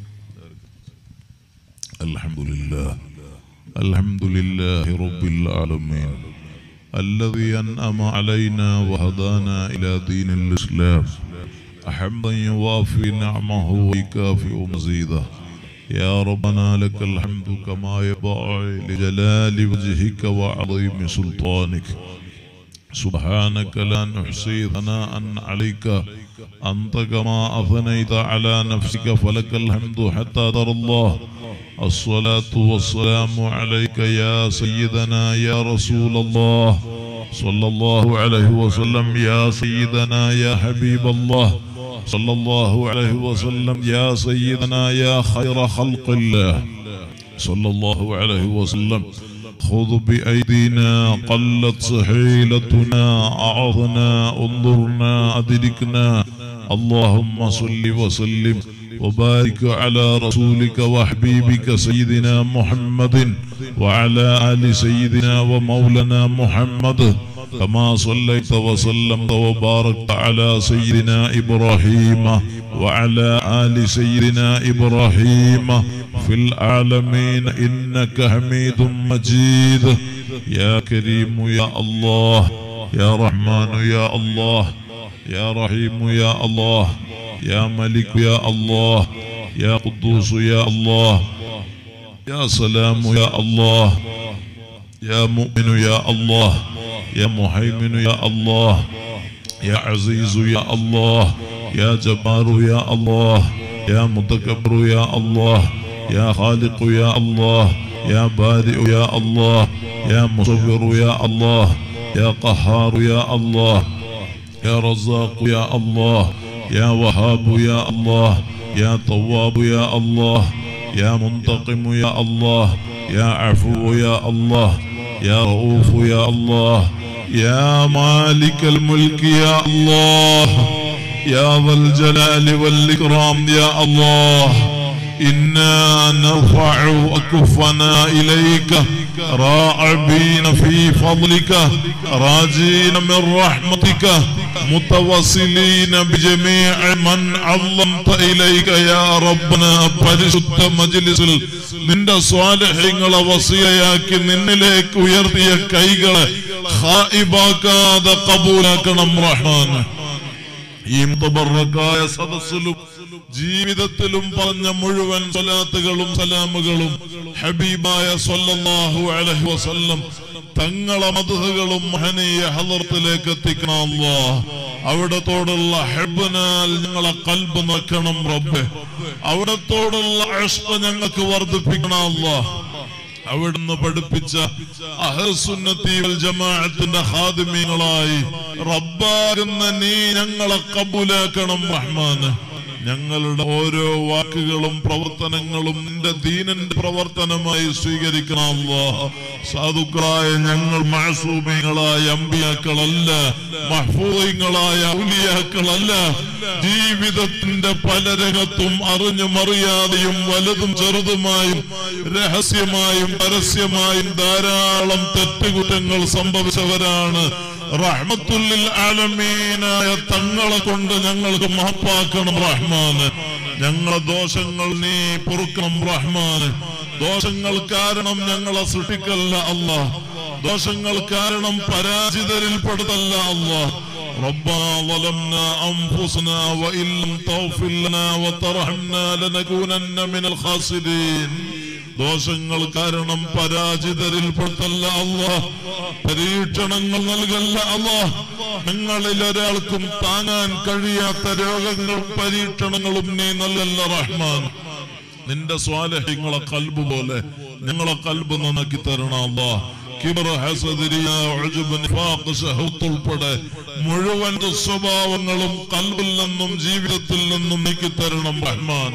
الحمد لله الحمد لله رب العالمين الذي أنعم علينا وهدانا إلى دين الإسلام حمدا يوافي نعمه ويكافئ مزيده يا ربنا لك الحمد كما يبقى لجلال وجهك وعظيم سلطانك سبحانك لا نحصي ثناء عليك أنت كما أثنيت على نفسك فلك الحمد حتى ترى الله الصلاة والسلام عليك يا سيدنا يا رسول الله صلى الله عليه وسلم يا سيدنا يا حبيب الله صلى الله عليه وسلم يا سيدنا يا خير خلق الله صلى الله عليه وسلم خذ بأيدينا قلت سحيلتنا أعظنا انظرنا أدركنا اللهم صل وسلم وبارك على رسولك وحبيبك سيدنا محمد وعلى آل سيدنا ومولانا محمد كما صليت وسلمت وباركت على سيدنا إبراهيم وعلى آل سيدنا إبراهيم في العالمين إنك حميد مجيد يا كريم يا الله يا رحمن يا الله يا رحيم يا الله يا ملك يا الله يا قدوس يا الله يا سلام يا الله يا مؤمن يا الله يا مهيمن يا الله يا عزيز يا الله يا جبار يا الله يا متكبر يا الله يا خالق يا الله يا بارئ يا الله يا مصور يا الله يا قهار يا الله يا رزاق يا الله يا وهاب يا الله يا طواب يا الله يا منتقم يا الله يا عفو يا الله يا رؤوف يا الله يا مالك الملك يا الله يا ذا الجلال والإكرام يا الله إنا نرفع أكفنا إليك راعبين في فضلك راجين من رحمتك متوسلين بجميع من عظمت إليك يا ربنا പരിശുദ്ധ മജ്ലിസിൽ നിന്റെ സ്വാലഹ്യങ്ങളെ വസിയയാക്കി നിന്നിലേക്ക് ഉയർത്തിയ കൈകളെ ഹായിബാക്കാതെ കബൂലാക്കണം റഹ്മാൻ ഈ മുതബറക്കായ സദസ്സിലും ജീവിതത്തിലും പറഞ്ഞ മുഴുവൻ സ്വലാത്തുകളും സലാമുകളും ഹബീബായ സല്ലല്ലാഹു അലൈഹി വസല്ലം തങ്ങളെ മധുഹകളും മഹനീയ ഹലർത്തിലേക്ക് എത്തിക്കണം അല്ലാ അവിടത്തോടുള്ള ഹെബനാൽ ഞങ്ങളെ കൽബ് നക്കണം റബ്ബെ അവിടത്തോടുള്ള അഷ്പ ഞങ്ങൾക്ക് വർദ്ധിപ്പിക്കണം അല്ലാ അവിടുന്ന് പഠിപ്പിച്ച അഹസുന്നത്തി വൽ ജമാഅത്തിന്റെ ഹാദിമീങ്ങളായി റബ്ബാകുന്ന നീ ഞങ്ങളെ കബൂലാക്കണം റഹ്മാന് ഞങ്ങളുടെ ഓരോ വാക്കുകളും പ്രവർത്തനങ്ങളും നിന്റെ ദീനന്റെ പ്രവർത്തനമായി സ്വീകരിക്കണം അല്ലാഹ് സാധുക്കളായ ഞങ്ങൾ മഹസൂമികളായ അമ്പിയാക്കളല്ല മഹ്ഫൂങ്ങളായ ഔലിയാക്കളല്ല ജീവിതത്തിന്റെ പല രംഗത്തും അറിഞ്ഞും അറിയാതെയും വലുതും ചെറുതുമായും രഹസ്യമായും പരസ്യമായും ധാരാളം തെറ്റുകുറ്റങ്ങൾ സംഭവിച്ചവരാണ് റഹ്മത്തുല്ലിൽ ആലമീനായ തങ്ങളെ കൊണ്ട് ഞങ്ങൾക്ക് മാപ്പാക്കണം റഹ്മാന് ഞങ്ങളെ ദോഷങ്ങൾ നീ പൊറുക്കണം റഹ്മാന് ദോഷങ്ങൾ കാരണം ഞങ്ങളെ സൃഷ്ടിക്കല്ല അല്ലാ ദോഷങ്ങൾ കാരണം പരാജിതരിൽ പെടുത്തല്ല അല്ലാ ربنا ظلمنا أنفسنا وإن لم تغفر لنا وترحمنا لنكونن من الخاسرين ദോഷങ്ങൾ കാരണം പരാജിതരിൽ പെടുത്തല്ല അല്ലാ പരീക്ഷണങ്ങൾ നൽകല്ല അല്ലാ ഞങ്ങളിൽ ഒരാൾക്കും താങ്ങാൻ കഴിയാത്ത രോഗങ്ങളും പരീക്ഷണങ്ങളും നീ നൽകല്ല റഹ്മാൻ നിന്റെ സ്വാലഹ്യങ്ങളെ കൽബ് പോലെ ഞങ്ങളെ കൽബ് നന്നാക്കി തരണം അല്ലാ കിബർ ഹസദ് റിയ ഉജ്ബ് നിഫാഖ് ശഹൂത്ത് ഉൾപ്പെടെ മുഴുവൻ ദുസ്വഭാവങ്ങളും കൽബിൽ നിന്നും ജീവിതത്തിൽ നിന്നും നീക്കി തരണം റഹ്മാൻ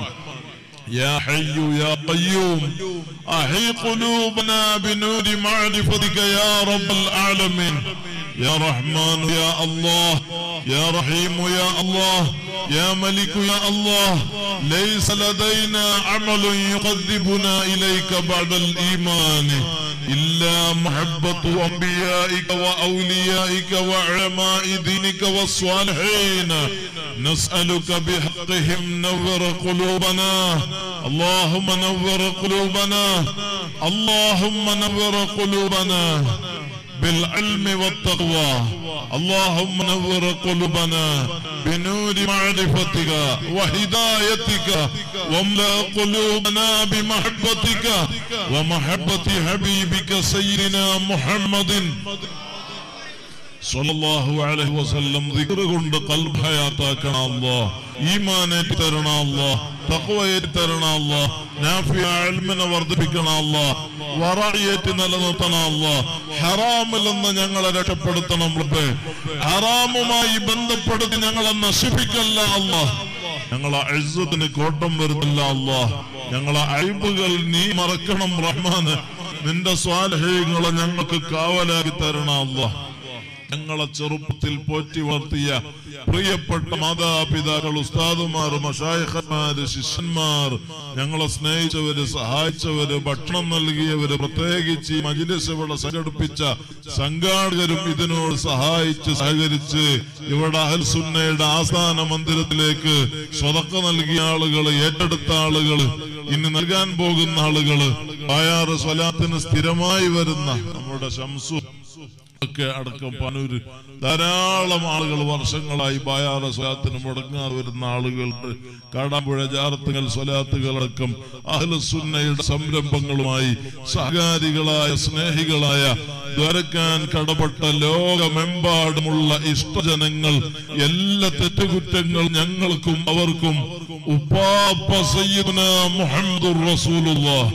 يا حي يا قيوم أحي قلوبنا بنور معرفتك يا رب العالمين يا رحمن يا الله يا رحيم يا الله يا ملك يا الله ليس لدينا عمل يقربنا إليك بعد الإيمان إلا محبة أنبيائك وأوليائك وعلماء دينك والصالحين نسألك بحقهم نور قلوبنا اللهم نور قلوبنا اللهم نور قلوبنا بالعلم والتقوى اللهم نور قلوبنا بنور معرفتك وهدايتك واملأ قلوبنا بمحبتك ومحبة حبيبك سيدنا محمد സല്ലല്ലാഹു അലൈഹി വസല്ലം ദിക്ർ കൊണ്ട് ഖൽബ് ഹയാത്താക്കണം അല്ലാഹ് ഈമാനേറ്റ് തരണം അല്ലാഹ് തഖ്വയേറ്റ് തരണം അല്ലാഹ് നാഫിയ ഇൽമിനെ വർദ്ധിപ്പിക്കണം അല്ലാഹ് വറഇയറ്റ് നിലനിർത്തണം അല്ലാഹ് ഹറാമിൽ നിന്ന് ഞങ്ങളെ രക്ഷപ്പെടുത്തണം റബ്ബേ ഹറാമുമായി ബന്ധപ്പെടുത്തി ഞങ്ങളെ നശിപ്പിക്കല്ല അല്ലാഹ് ഞങ്ങളെ ഇസ്സത്തിന് കോട്ടം വരുത്തില്ല അല്ലാഹ് ഞങ്ങളെ അഴിബുകൾ നീ മറക്കണം റഹ്മാന് നിന്റെ സ്വാലഹ്യങ്ങളെ ഞങ്ങൾക്ക് കാവലാക്കി തരണം അല്ലാ ഞങ്ങളെ ചെറുപ്പത്തിൽ പോറ്റി വളർത്തിയ പ്രിയപ്പെട്ട മാതാപിതാക്കൾ ഉസ്താദുമാർ മഷായഖന്മാര് ശിഷ്യന്മാർ ഞങ്ങളെ സ്നേഹിച്ചവര് സഹായിച്ചവര് ഭക്ഷണം നൽകിയവര് പ്രത്യേകിച്ച് ഈ മജിലിസ് ഇവിടെ സംഘടിപ്പിച്ച സംഘാടകരും ഇതിനോട് സഹായിച്ച് സഹകരിച്ച് ഇവിടെ അഹൽസുന്നയുടെ ആസ്ഥാന മന്ദിരത്തിലേക്ക് സ്വതക്ക നൽകിയ ആളുകള് ഏറ്റെടുത്ത ആളുകള് ഇനി നൽകാൻ പോകുന്ന ആളുകള് ആയാറ് സ്വലാത്തിന് സ്ഥിരമായി വരുന്ന നമ്മുടെ ശംസു ഒക്കെ അടക്കം പനൂര് ധാരാളം ആളുകൾ വർഷങ്ങളായി ബായാറ സ്വലാത്തിന് മുടങ്ങാതെ വരുന്ന ആളുകളുണ്ട് കാടാമ്പുഴ ജാറത്തുകൾ സ്വലാത്തുകൾ അടക്കം അഹ്ലസുന്നയുടെ സംരംഭങ്ങളുമായി സഹകാരികളായ സ്നേഹികളായ ദ്വരക്കാൻ കടപ്പെട്ട ലോകമെമ്പാടുമുള്ള ഇഷ്ടജനങ്ങൾ എല്ലാ തെറ്റുകുറ്റങ്ങൾ ഞങ്ങൾക്കും അവർക്കും ഉപ്പാപ്പ സയ്യിദ്ന മുഹമ്മദുർ റസൂലുള്ളാഹ്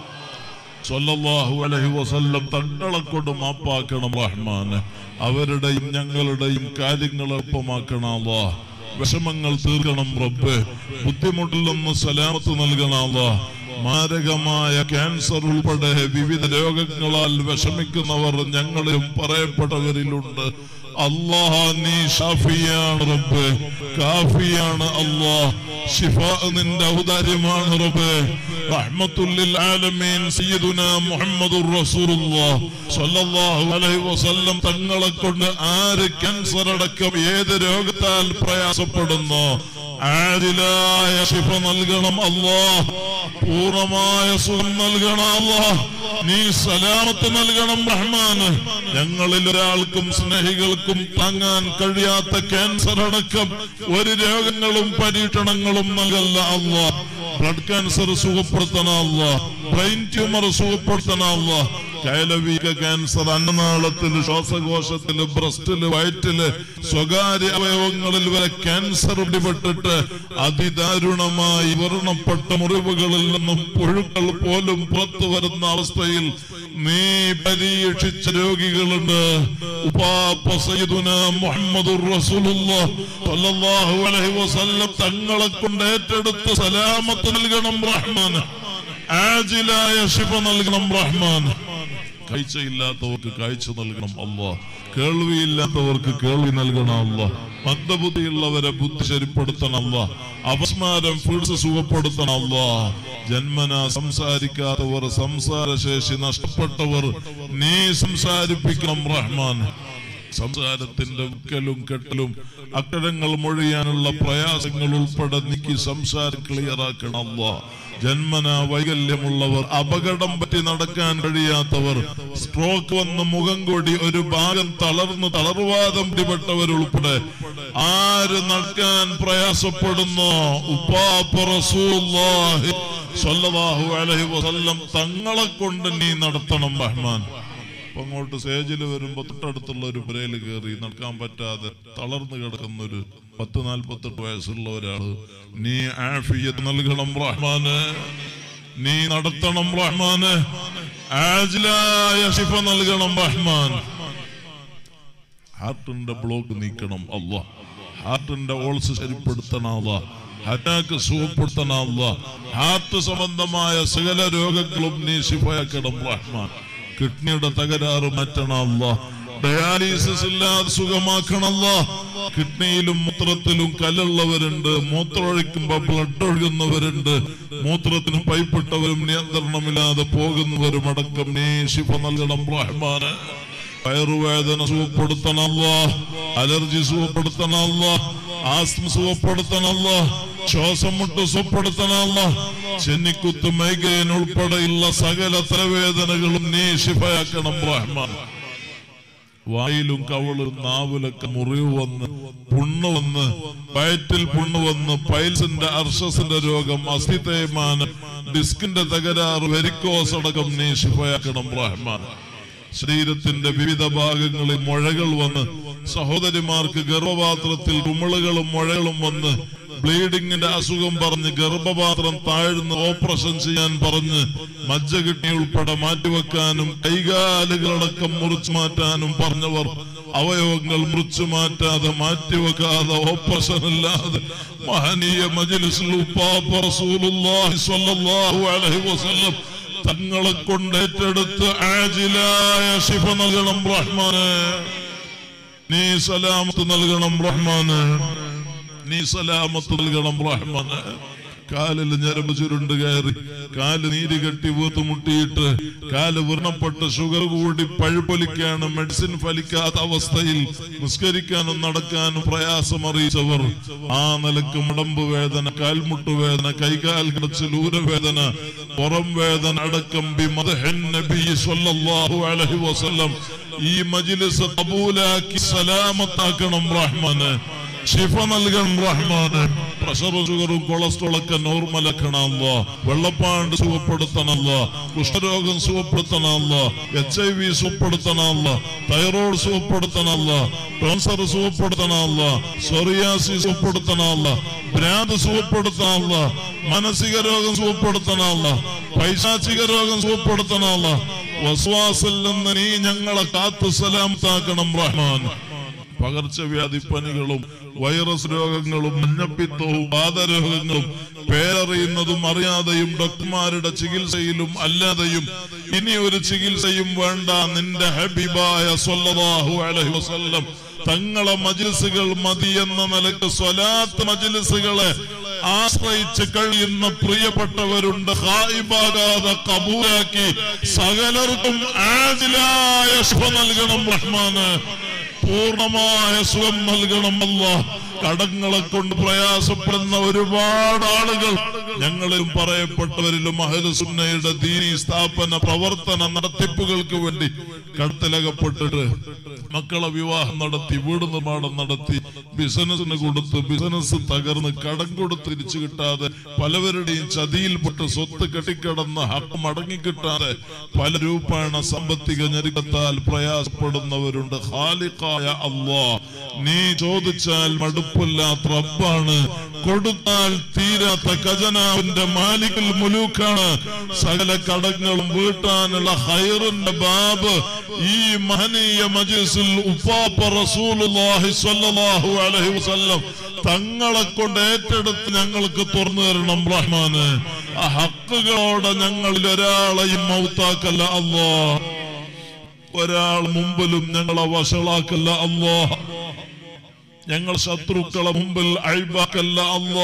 സല്ലല്ലാഹു അലൈഹി വസല്ലം തങ്ങളെ കൊണ്ട് മാപ്പാക്കണം റഹ്മാന് അവരുടെയും ഞങ്ങളുടെയും കാര്യങ്ങൾ എളുപ്പമാക്കണം അല്ലാ വിഷമങ്ങൾ തീർക്കണം റബ്ബ് ബുദ്ധിമുട്ടിൽ നിന്ന് സലാമത്ത് നൽകണം അല്ലാ മാരകമായ ക്യാൻസർ ഉൾപ്പെടെ വിവിധ രോഗങ്ങളാൽ വിഷമിക്കുന്നവർ ഞങ്ങളിലും പറയപ്പെട്ടവരിലുണ്ട് അല്ലാഹ നീ ഷാഫിയാണ് റബ്ബ് കാഫിയാണ് അല്ലാഹ് ഷിഫ നിന്റെ ഔദാര്യമാണ് റബ്ബ് റഹ്മത്തുല്ലിൽ ആലമീൻ സയ്യിദുനാ മുഹമ്മദുർ റസൂലുള്ളാഹ് സ്വല്ലല്ലാഹു അലൈഹി വസല്ലം തങ്ങളെ കൊണ്ട് ആര് ക്യാൻസർ അടക്കം ഏത് രോഗത്താൽ പ്രയാസപ്പെടുന്നു ആരിലായ ശിഫ നൽകണം അല്ലാ പൂർണ്ണമായ സുഖം നൽകണം അല്ലാ നീ സലാമത്ത് നൽകണം റഹ്മാന് ഞങ്ങളിൽ ഒരാൾക്കും സ്നേഹികൾക്കും താങ്ങാൻ കഴിയാത്ത ക്യാൻസർ അടക്കം ഒരു രോഗങ്ങളും പരീക്ഷണങ്ങളും നൽകല്ല അല്ലാ ബ്ലഡ് ക്യാൻസർ സുഖപ്പെടുത്തണം അല്ലാ ബ്രെയിൻ ട്യൂമർ സുഖപ്പെടുത്തണം അല്ലാ കൈലവീക ക്യാൻസർ അന്നനാളത്തില് ശ്വാസകോശത്തില് ബ്രസ്റ്റില് വയറ്റില് സ്വകാര്യ അവയവങ്ങളിൽ വരെ ക്യാൻസർ പിടിപെട്ടിട്ട് അതിദാരുണമായി വർണ്ണപ്പെട്ട മുറിവുകളിൽ നിന്നും പുഴുക്കൾ പോലും പുറത്തു വരുന്ന അവസ്ഥയിൽ നീ പരീക്ഷിച്ച രോഗികളുണ്ട് ഉപ്പാപ്പ സയ്യിദുന മുഹമ്മദുർ റസൂലുള്ളാഹ് സ്വല്ലല്ലാഹു അലൈഹി വസല്ലം തങ്ങളെ കൊണ്ട് ഏറ്റെടുത്ത് സലാമത്ത് നൽകണം റഹ്മാൻ ആജിലായ ശിഫ നൽകണം റഹ്മാൻ കാഴ്ചയില്ലാത്തവർക്ക് കാഴ്ച നൽകണം അല്ലാ കേൾവിയില്ലാത്തവർക്ക് കേൾവി നൽകണം അല്ലാ മന്ദബുദ്ധിയുള്ളവരെ ബുദ്ധി ശരിപ്പെടുത്തണം അല്ലാ അപസ്മാരം ഫീഡ്സ് സുഖപ്പെടുത്തണം അല്ലാ ജന്മന സംസാരിക്കാത്തവർ സംസാരശേഷി നഷ്ടപ്പെട്ടവർ നീ സംസാരിപ്പിക്കണം റഹ്മാൻ സംസാരത്തിന്റെ ഉക്കലും കെട്ടലും അക്ഷരങ്ങൾ മൊഴിയാനുള്ള പ്രയാസങ്ങൾ ഉൾപ്പെടെ നീക്കി സംസാരം ക്ലിയറാക്കണം അല്ലാ ജന്മന വൈകല്യമുള്ളവർ അപകടം പറ്റി നടക്കാൻ കഴിയാത്തവർ സ്ട്രോക്ക് വന്ന് മുഖം കൂടി ഒരു ഭാഗം തളർന്ന് തളർവാദം പിടിപെട്ടവർ ഉൾപ്പെടെ ആര് നടക്കാൻ പ്രയാസപ്പെടുന്നോ ഉപ്പാപ്പ റസൂലുള്ളാഹി സ്വല്ലല്ലാഹു അലൈഹി വസല്ലം തങ്ങളെ കൊണ്ട് നീ നടത്തണം റഹ്മാൻ അപ്പൊ അങ്ങോട്ട് സ്റ്റേജിൽ വരുമ്പോ തൊട്ടടുത്തുള്ള ഒരു പുരയിൽ കയറി നടക്കാൻ പറ്റാതെ തളർന്നു കിടക്കുന്ന ഒരു പത്ത് നാൽപ്പത്തെട്ട് വയസ്സുള്ള ഒരാള് നീ ആഫിയത്ത് നൽകണം റഹ്മാന് നീ നടത്തണം റഹ്മാന് ആജിലായ ശിഫ നൽകണം റഹ്മാൻ ഹാർട്ടിന്റെ ബ്ലോക്ക് നീക്കണം അല്ലാ ഹാർട്ടിന്റെ ഓൾസ് ശരിപ്പെടുത്തണം അല്ലാ അറ്റാക്ക് സുഖപ്പെടുത്തണം അല്ലാ ഹാർട്ട് സംബന്ധമായ സകല രോഗങ്ങളും നീ ശിഫയാക്കണം റഹ്മാൻ കിഡ്നിയുടെ തകരാറ് മാറ്റണം അല്ലാ ഡയാലിസിസ് ഇല്ലാതെ സുഖമാക്കണല്ല കിഡ്നിയിലും മൂത്രത്തിലും കല്ലുള്ളവരുണ്ട് മൂത്രമൊഴിക്കുമ്പോ ബ്ലഡ് ഒഴുകുന്നവരുണ്ട് മൂത്രത്തിന് പൈപ്പിട്ടവരും നിയന്ത്രണമില്ലാതെ പോകുന്നവരും അടക്കം നീ ശിഫ നൽകണം റഹ്മാന് വയറുവേദന സുഖപ്പെടുത്തണമല്ല അലർജി സുഖപ്പെടുത്തണമല്ല ആസ്മ സുഖപ്പെടുത്തണമല്ല ശ്വാസം മുട്ട് സുഖപ്പെടുത്തണമല്ല ചെന്നിക്കുത്ത് മൈഗ്രൈൻ ഉൾപ്പെടെയുള്ള സകല തലവേദനകളും നീ ശിഫയാക്കണം റഹ്മാൻ വായിലും കവളും നാവിലൊക്കെ മുറിവ് വന്ന് പുണ്ണ് വന്ന് വയറ്റിൽ പുണ്ണ് വന്ന് പൈൽസിന്റെ അർഷസിന്റെ രോഗം അസ്ഥി തേയ്മാനം ഡിസ്കിന്റെ തകരാറ് വെരിക്കോസ് അടക്കം നീ ശിഫയാക്കണം റഹ്മാൻ ശരീരത്തിന്റെ വിവിധ ഭാഗങ്ങളിൽ മുഴകൾ വന്ന് സഹോദരിമാർക്ക് ഗർഭപാത്രത്തിൽ കുമിളുകളും മുഴകളും വന്ന് ബ്ലീഡിങ്ങിന്റെ അസുഖം പറഞ്ഞ് ഗർഭപാത്രം താഴ്ന്ന് ഓപ്പറേഷൻ ചെയ്യാൻ പറഞ്ഞ് മജ്ജ കിഡ്നി ഉൾപ്പെടെ മാറ്റിവെക്കാനും കൈകാലുകളടക്കം മുറിച്ചു മാറ്റാനും പറഞ്ഞവർ അവയവങ്ങൾ മുറിച്ചു മാറ്റാതെ മാറ്റിവെക്കാതെ ഓപ്പറേഷൻ ഇല്ലാതെ മഹനീയ മജ്ലിസിൽ ഉപ്പാപ്പ റസൂലുള്ളാഹി സ്വല്ലല്ലാഹു അലൈഹി വസല്ലം തങ്ങളെ കൊണ്ട് ഏറ്റെടുത്ത് ആജിലായ ശിഫ നൽകണം റഹ്മാനെ നീ സലാമത്ത് നൽകണം റഹ്മാന് നീ സലാമത്ത് നൽകണം റഹ്മാന് കാലിൽ ഞരമ്പ് ചുരുണ്ട് കയറി കാല് നീര് കെട്ടി വീർത്ത് മുട്ടിയിട്ട് കാല് വ്രണപ്പെട്ട് ഷുഗർ കൂടി പഴുപ്പൊലിക്കാണ് മെഡിസിൻ ഫലിക്കാത്ത അവസ്ഥയിൽ നിസ്കരിക്കാനും നടക്കാനും പ്രയാസം അറിയിച്ചവർ ആ നിലക്ക് മടമ്പ് വേദന കാൽമുട്ട് വേദന കൈകാൽ കിടച്ചിൽ ഊരവേദന പുറം വേദന അടക്കം ബി മദ്ഹിൻ നബി സ്വല്ലല്ലാഹു അലൈഹി വസല്ലം ഈ മജ്ലിസ് കബൂലാക്കി സലാമത്താക്കണം റഹ്മാന് ഷിഫ നൽകണം റഹ്മാന് പ്രഷറും ഷുഗറും കൊളസ്ട്രോളൊക്കെ നോർമലാക്കണമല്ലോ വെള്ളപ്പാണ്ട് സുഖപ്പെടുത്തണമല്ലോ കുഷ്ഠരോഗം സുഖപ്പെടുത്തണമല്ലോ എച്ച് ഐ വി സുഖപ്പെടുത്തണമല്ലോ തൈറോയ്ഡ് സുഖപ്പെടുത്തണമല്ലോ ക്യാൻസർ സുഖപ്പെടുത്തണമല്ലോ സൊറിയാസി സുഖപ്പെടുത്തണമല്ലോ ഭ്രാന്ത് സുഖപ്പെടുത്തണമല്ലോ മാനസിക രോഗം സുഖപ്പെടുത്തണമല്ലോ പൈശാചിക രോഗം സുഖപ്പെടുത്തണമല്ലോ വസ്വാസിൽ നിന്ന് നീ ഞങ്ങളെ കാത്തു സലാമത്താക്കണം റഹ്മാൻ പകർച്ചവ്യാധി പനികളും വൈറസ് രോഗങ്ങളും മഞ്ഞപ്പിത്തവും വാതരോഗങ്ങളും പേരറിയുന്നതും അറിയാതെയും ഡോക്ടർമാരുടെ ചികിത്സയിലും അല്ലാതെയും ഇനി ഒരു ചികിത്സയും വേണ്ട നിന്റെ ഹബീബായ സ്വല്ലല്ലാഹു അലൈഹി വസല്ലം തങ്ങളെ മജിൽസുകൾ മതി എന്ന നിലക്ക് സ്വലാത്ത് മജിൽസുകളെ ആശ്രയിച്ച് കഴിയുന്ന പ്രിയപ്പെട്ടവരുണ്ട് ഹായിബാകാതെ കബൂലാക്കി സകലർക്കും ആജിലായ ശുഭ നൽകണം റഹ്മാന് പൂർണ്ണമായ സുഖം നൽകണം അല്ല കടങ്ങളെ കൊണ്ട് പ്രയാസപ്പെടുന്ന ഒരുപാട് ആളുകൾ ഞങ്ങളിലും പറയപ്പെട്ടവരിലും അഹലുസുന്നയുടെ ദീനി സ്ഥാപന പ്രവർത്തന നടത്തിപ്പുകൾക്ക് വേണ്ടി കടത്തിലകപ്പെട്ടിട്ട് മക്കളെ വിവാഹം നടത്തി വീട് നിർമ്മാണം നടത്തി ബിസിനസിന് കൊടുത്ത് ബിസിനസ് തകർന്ന് കടം കൊടുത്ത് തിരിച്ചു കിട്ടാതെ പലവരുടെയും ചതിയിൽപ്പെട്ട് സ്വത്ത് കെട്ടിക്കിടന്ന് ഹക്ക് മടങ്ങിക്കിട്ടാതെ പല രൂപേണ സാമ്പത്തിക ഞെരുക്കത്താൽ പ്രയാസപ്പെടുന്നവരുണ്ട് ഖാലിഖായ അള്ളാ നീ ചോദിച്ചാൽ മടുപ്പില്ലാത്ത റബ്ബാണ് കൊടുത്താൽ തീരാത്ത ഖജനാവിന്റെ മാലികൽ മുലൂക്കാണ് സകല കടങ്ങളും വീട്ടാനുള്ള ഹൈറിന്റെ ബാബ് ഈ മഹനീയ മജീസിൽ ഉപ്പാപ്പ റസൂലുള്ളാഹി സ്വല്ലല്ലാഹു അലൈഹി വസല്ലം തങ്ങളെ കൊണ്ട് ഏറ്റെടുത്ത് ഞങ്ങൾക്ക് തുറന്നു തരണം റഹ്മാന് ആ ഹക്കുകളോടെ ഞങ്ങളിൽ ഒരാളെയും മൗത്താക്കല്ല അല്ലാ ഒരാൾ മുമ്പിലും ഞങ്ങളെ വഷളാക്കല്ല അല്ലാ ഞങ്ങൾ ശത്രുക്കളെ മുമ്പിൽ അഴിബാക്കല്ല അല്ലാ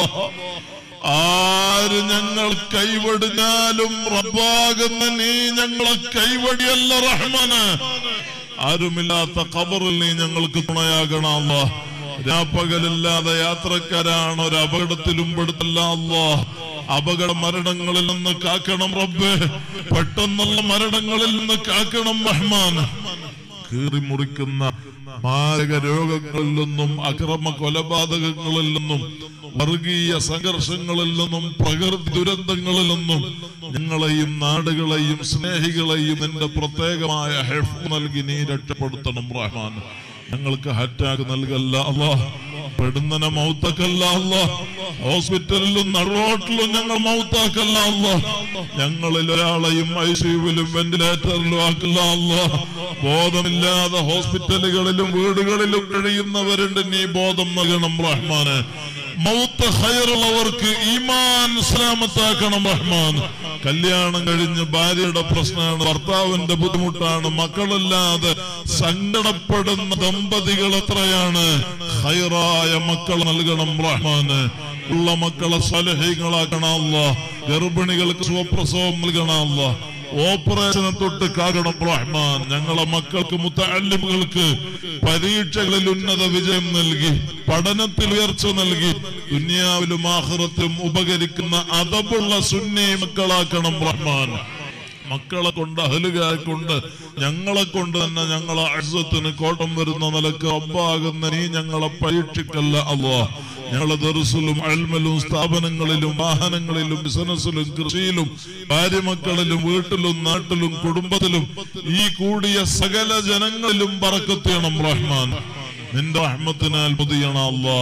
ആര് ഞങ്ങൾ കൈവടിഞ്ഞാലും റബ്ബാകുന്ന നീ ഞങ്ങളെ കൈവടിയല്ല റഹ്മാന് ആരുമില്ലാത്ത ഖബറിൽ നീ ഞങ്ങൾക്ക് തുണയാകണം അല്ലാ രാപ്പകലില്ലാതെ യാത്രക്കാരാണ് ഒരു അപകടത്തിലും പെടുത്തല്ല അല്ലാ അപകട മരണങ്ങളിൽ നിന്ന് കാക്കണം റബ്ബേ പെട്ടെന്നുള്ള മരണങ്ങളിൽ നിന്ന് കാക്കണം റഹ്മാൻ കീറി മുറിക്കുന്ന മാരക രോഗങ്ങളിൽ നിന്നും അക്രമ കൊലപാതകങ്ങളിൽ നിന്നും വർഗീയ സംഘർഷങ്ങളിൽ നിന്നും പ്രകൃതി ദുരന്തങ്ങളിൽ നിന്നും ഞങ്ങളെയും നാടുകളെയും സ്നേഹികളെയും നിന്റെ പ്രത്യേകമായ ഹെഫ് നൽകി നീ രക്ഷപ്പെടുത്തണം റഹ്മാൻ ഞങ്ങൾക്ക് ഹറ്റാക്ക് നൽകല്ല അല്ലാ പെടുന്നനെ മൗത്തക്കല്ല അല്ല ഹോസ്പിറ്റലിലും നടുറോട്ടിലും ഞങ്ങൾ മൗത്താക്കല്ല അല്ല ഞങ്ങളിൽ ഒരാളെയും ഐസിയുവിലും വെന്റിലേറ്ററിലും ആക്കല്ല അല്ല ബോധമില്ലാതെ ഹോസ്പിറ്റലുകളിലും വീടുകളിലും കഴിയുന്നവരുണ്ട് നീ ബോധം നൽകണം റഹ്മാന് മൗത്ത് ഹയറുള്ളവർക്ക് ഈമാൻ ഇസ്ലാമത്താക്കണം റഹ്മാൻ കല്യാണം കഴിഞ്ഞ് ഭാര്യയുടെ പ്രശ്നമാണ് ഭർത്താവിന്റെ ബുദ്ധിമുട്ടാണ് മക്കളില്ലാതെ സങ്കടപ്പെടുന്ന ദമ്പതികൾ എത്രയാണ് ഹൈറായ മക്കൾ നൽകണം റഹ്മാന് ഉള്ള മക്കളെ സലഹ്യങ്ങളാക്കണമല്ല ഗർഭിണികൾക്ക് സ്വപ്രസവം നൽകണമല്ല ഓപ്പറേഷനെ തൊട്ട് കാകണം റഹ്മാൻ ഞങ്ങളെ മക്കൾക്ക് മുത്തല്ലിമുകൾക്ക് പരീക്ഷകളിൽ ഉന്നത വിജയം നൽകി പഠനത്തിൽ ഉയർച്ച നൽകി ദുനിയാവിലും ആഹ്റത്തിലും ഉപകരിക്കുന്ന അതബുള്ള സുന്നി മക്കളാക്കണം റഹ്മാൻ മക്കളെ കൊണ്ട് അഹലുകാരെ കൊണ്ട് ഞങ്ങളെ കൊണ്ട് തന്നെ ഞങ്ങളെ അഴ്സത്തിന് കോട്ടം വരുന്ന നിലക്ക് റബ്ബാകുന്ന നീ ഞങ്ങളെ പരീക്ഷിക്കല്ല അള്ളാ ഞങ്ങളെ ദർസിലും അൽമലും സ്ഥാപനങ്ങളിലും വാഹനങ്ങളിലും ബിസിനസ്സിലും കൃഷിയിലും ഭാര്യമക്കളിലും വീട്ടിലും നാട്ടിലും കുടുംബത്തിലും ഈ കൂടിയ സകല ജനങ്ങളിലും പറക്കത്തിയണം റഹ്മാൻ നിന്റെ റഹ്മത്തിനാൽ മുതിയണ അല്ലാ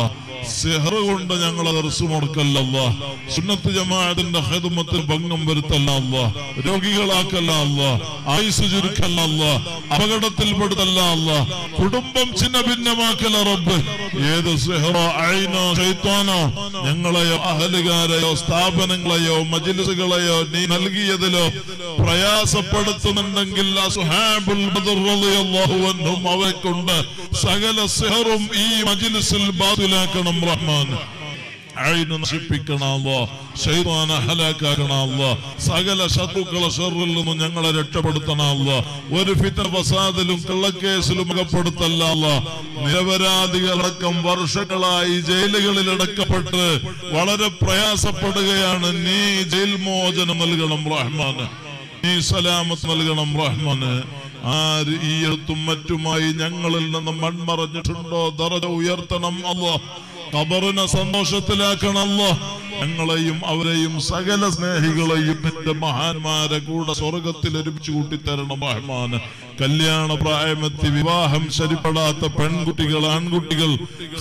സിഹർ കൊണ്ട് ഞങ്ങളെ ദർശു മുടക്കല്ല സുന്നത്ത് ജമാഅത്തിന്റെ ഹിദ്മത്തിൽ ഭംഗം വരുത്തല്ല അല്ല രോഗികളാക്കല്ല അല്ല ആയുസ് ചുരുക്കല്ല അല്ല അപകടത്തിൽപ്പെടുത്തല്ല അല്ല കുടുംബം ചിന്ന ഭിന്നമാക്കല റബ്ബ് ഏത് സിഹറോ അയിനോ ശൈത്താനോ ഞങ്ങളെയോ അഹലുകാരെയോ സ്ഥാപനങ്ങളെയോ മജിലിസുകളെയോ നീ നൽകിയതിലോ പ്രയാസപ്പെടുത്തുന്നുണ്ടെങ്കിൽ അസ്ഹാബുൽ ബദർ റളിയല്ലാഹു അൻഹും അവരെ കൊണ്ട് സകല സിഹറും ഈ മജിലിസിൽ ബാത്തിലാക്കണം റഹ്മാൻ അയിന് നശിപ്പിക്കണമല്ലോ ശൈതാനെ ഹലാക്കാക്കണമല്ലോ സകല ശത്രുക്കളെ ഷെറിൽ നിന്നും ഞങ്ങളെ രക്ഷപ്പെടുത്തണമല്ലോ ഒരു ഫിത്ത ഫസാദിലും കള്ളക്കേസിലും അകപ്പെടുത്തല്ല നിരപരാധികളടക്കം വർഷങ്ങളായി ജയിലുകളിൽ അടക്കപ്പെട്ട് വളരെ പ്രയാസപ്പെടുകയാണ് നീ ജയിൽ മോചനം നൽകണം റഹ്മാന് നീ സലാമത്ത് നൽകണം റഹ്മാന് ആര് ഈ എഴുത്തും മറ്റുമായി ഞങ്ങളിൽ നിന്ന് മൺമറഞ്ഞിട്ടുണ്ടോ ദറജ ഉയർത്തണം അല്ലോ ഖബറിനെ സന്തോഷത്തിലാക്കണമല്ലോ ഞങ്ങളെയും അവരെയും സകല സ്നേഹികളെയും നിന്റെ മഹാന്മാരെ കൂടെ സ്വർഗത്തിൽ ഒരുമിച്ച് കൂട്ടിത്തരണം റഹ്മാന് കല്യാണ പ്രായമെത്തി വിവാഹം ശരിപ്പെടാത്ത പെൺകുട്ടികൾ ആൺകുട്ടികൾ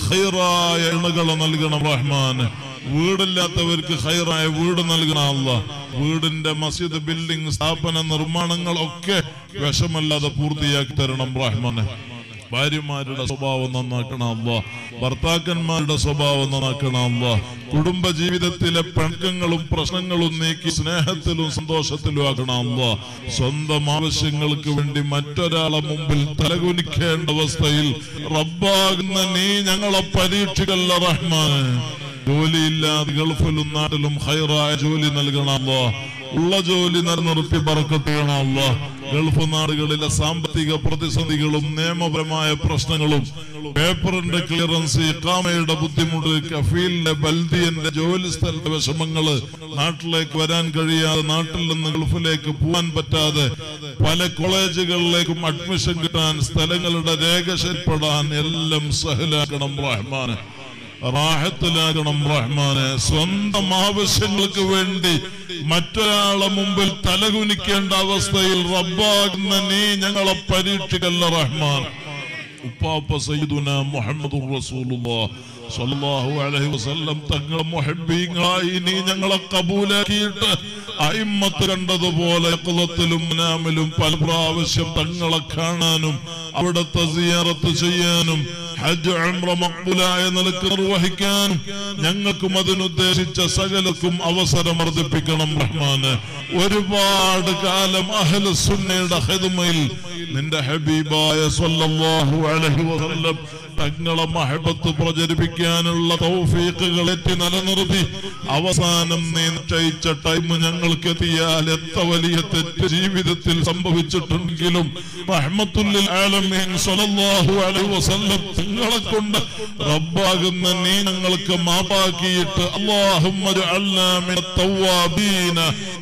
ഹൈറായ ഇണകളെ നൽകണം റഹ്മാന് വീടില്ലാത്തവർക്ക് ഹൈറായ വീട് നൽകണം അല്ല വീടിന്റെ മസ്ജിദ് ബിൽഡിംഗ് സ്ഥാപന നിർമ്മാണങ്ങളൊക്കെ വിഷമല്ലാതെ പൂർത്തിയാക്കി തരണം റഹ്മാന് ഭാര്യമാരുടെ സ്വഭാവം നന്നാക്കണം അല്ല ഭർത്താക്കന്മാരുടെ സ്വഭാവം നന്നാക്കണം അല്ല കുടുംബ ജീവിതത്തിലെ പിണക്കങ്ങളും പ്രശ്നങ്ങളും നീക്കി സ്നേഹത്തിലും സന്തോഷത്തിലും ആക്കണം അല്ല സ്വന്തം ആവശ്യങ്ങൾക്ക് വേണ്ടി മറ്റൊരാളെ മുമ്പിൽ തലകുനിക്കേണ്ട അവസ്ഥയിൽ റബ്ബാകുന്ന നീ ഞങ്ങളെ പരീക്ഷിക്കല്ല റഹ്മാൻ ജോലിയില്ലാതെ ഗൾഫിലും നാട്ടിലും ഹൈറായ ജോലി നൽകണമല്ലോ ഉള്ള ജോലി നിലനിർത്തി പറക്കത്ത് ചെയ്യണമല്ലോ ഗൾഫ് നാടുകളിലെ സാമ്പത്തിക പ്രതിസന്ധികളും നിയമപരമായ പ്രശ്നങ്ങളും പേപ്പറിന്റെ ക്ലിയറൻസ് ഇക്കാമയുടെ ബുദ്ധിമുട്ട് കഫീലിന്റെ ബൽദിയന്റെ ജോലി സ്ഥലത്തെ വിഷമങ്ങള് നാട്ടിലേക്ക് വരാൻ കഴിയാതെ നാട്ടിൽ നിന്ന് ഗൾഫിലേക്ക് പോകാൻ പറ്റാതെ പല കോളേജുകളിലേക്കും അഡ്മിഷൻ കിട്ടാൻ സ്ഥലങ്ങളുടെ രേഖ ശരിപ്പെടാൻ എല്ലാം സഹലാക്കണം റഹ്മാന് റാഹത്തിലാകണം റഹ്മാനെ സ്വന്തം ആവശ്യങ്ങൾക്ക് വേണ്ടി മറ്റൊരാളെ മുമ്പിൽ തലകുനിക്കേണ്ട അവസ്ഥയിൽ റബ്ബാകുന്ന നീ ഞങ്ങളെ പരീക്ഷിക്കല്ല റഹ്മാൻ ഉപ്പാപ്പ സയ്യിദുന മുഹമ്മദ് റസൂലുള്ളാഹ് സ്വല്ലല്ലാഹു അലൈഹി വസല്ലം തങ്ങളെ മുഹബ്ബീങ്ങളായി നീ ഞങ്ങളെ കബൂലാക്കിയിട്ട് അയിമ്മത്ത് കണ്ടതുപോലെ യഖ്ലത്തിലും നാമിലും പല പ്രാവശ്യം തങ്ങളെ കാണാനും അവിടുത്തെ സിയാറത്ത് ചെയ്യാനും ഹജ്ജ് ഉംറ മഖ്ബൂലായ നിലക്ക് നിർവഹിക്കാനും ഞങ്ങൾക്കും അതിനുദ്ദേശിച്ച സകലക്കും അവസരം വർദ്ധിപ്പിക്കണം റഹ്മാന് ഒരുപാട് കാലം അഹ്ല സുന്നയുടെ ഹിദ്മയിൽ നിന്റെ ഹബീബായ സ്വല്ലല്ലാഹു അലൈഹി വസല്ലം തങ്ങളെ മഹബത്ത് പ്രചരിപ്പിക്കാനുള്ള തൗഫീഖുകൾ എത്തി നിലനിർത്തി അവസാനം നീ നിശ്ചയിച്ച ടൈം ഞങ്ങൾക്ക് എത്തിയാൽ എത്ര വലിയ തെറ്റ് ജീവിതത്തിൽ സംഭവിച്ചിട്ടുണ്ടെങ്കിലും റഹ്മത്തുല്ലിൽ ആലമീൻ സ്വല്ലല്ലാഹു അലൈഹി വസല്ലം തങ്ങളെ കൊണ്ട് റബ്ബാകുന്ന നീ ഞങ്ങൾക്ക് മാപ്പാക്കിയിട്ട് അല്ലാഹുമ്മ ജഅൽനാ മിനൽ തവ്വാബീന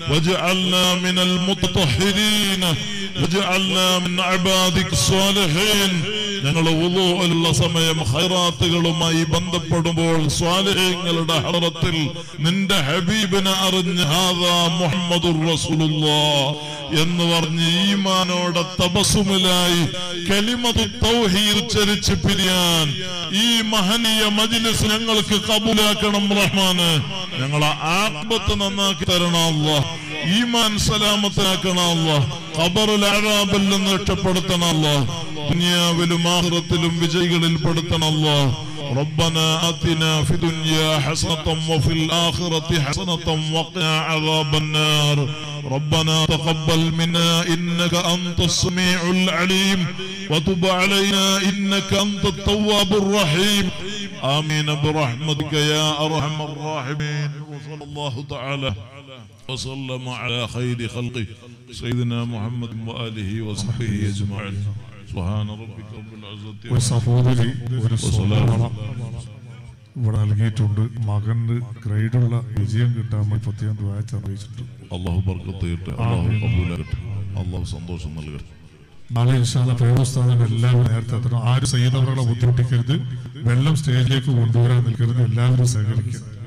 വജഅൽനാ മിനൽ മുത്തطهرീന വജഅൽനാ മിൻ ഇബാദിക സ്വാലിഹീൻ ഞങ്ങൾ ഉള്ള സമയം ഹൈറാത്തുകളുമായി ബന്ധപ്പെടുമ്പോൾ സ്വാലിഹ്യങ്ങളുടെ ഹറത്തിൽ നിന്റെ ഹബീബിനെ അറിഞ്ഞ് ഹാദാ മുഹമ്മദുർ റസൂലുള്ളാഹ് എന്ന് പറഞ്ഞ് ഈമാനോടെ തപസുമിലായി കലിമതു തൗഹീദ് ചരിച്ച് പിരിയാൻ ഈ മഹനീയ മജ്ലിസ് ഞങ്ങൾക്ക് കബൂലാക്കണം റഹ്മാന് ഞങ്ങളെ ആത്മത്ത് നന്നാക്കി തരണം അല്ലാഹ് ഈമാൻ സലാമത്താക്കണം അല്ലാഹ് ഖബറുൽ അഴാബിൽ നിന്ന് രക്ഷപ്പെടുത്തണം അല്ലാഹ് ദുനിയാവിലും ആഖിറത്തിലും വിജയികളിൽ പെടുത്തണം അല്ലാഹ് ربنا آتنا في الدنيا حسنة وفي الآخرة حسنة وقنا عذاب النار ربنا تقبل منا إنك أنت السميع العليم وتب علينا إنك أنت التواب الرحيم آمين برحمتك يا أرحم الراحمين وصلى الله تعالى وسلم على خير خلقه سيدنا محمد وآله وصحبه أجمعين سبحان ربك رب العزة ഒരു സഹോദരി ഒരു وسلام സഹോദരൻ ഇവിടെ നൽകിയിട്ടുണ്ട് മകന് ഗ്രേഡുള്ള വിജയം കിട്ടാൻ വേണ്ടി പ്രത്യേകം ദ്വായച്ച് അറിയിച്ചിട്ടുണ്ട് അള്ളാഹു ബർക്കത്ത് ചെയ്യട്ടെ അള്ളാഹു കബൂലാകട്ടെ അള്ളാഹു സന്തോഷം നൽകട്ടെ നാളെ ഇൻഷാല്ല പ്രേമസ്ഥാനം എല്ലാവരും നേരത്തെ എത്തണം ആരും സയ്യിദവറുകളെ ബുദ്ധിമുട്ടിക്കരുത് വെള്ളം സ്റ്റേജിലേക്ക് കൊണ്ടുവരാൻ നിൽക്കരുത് എല്ലാവരും സഹകരിക്കുക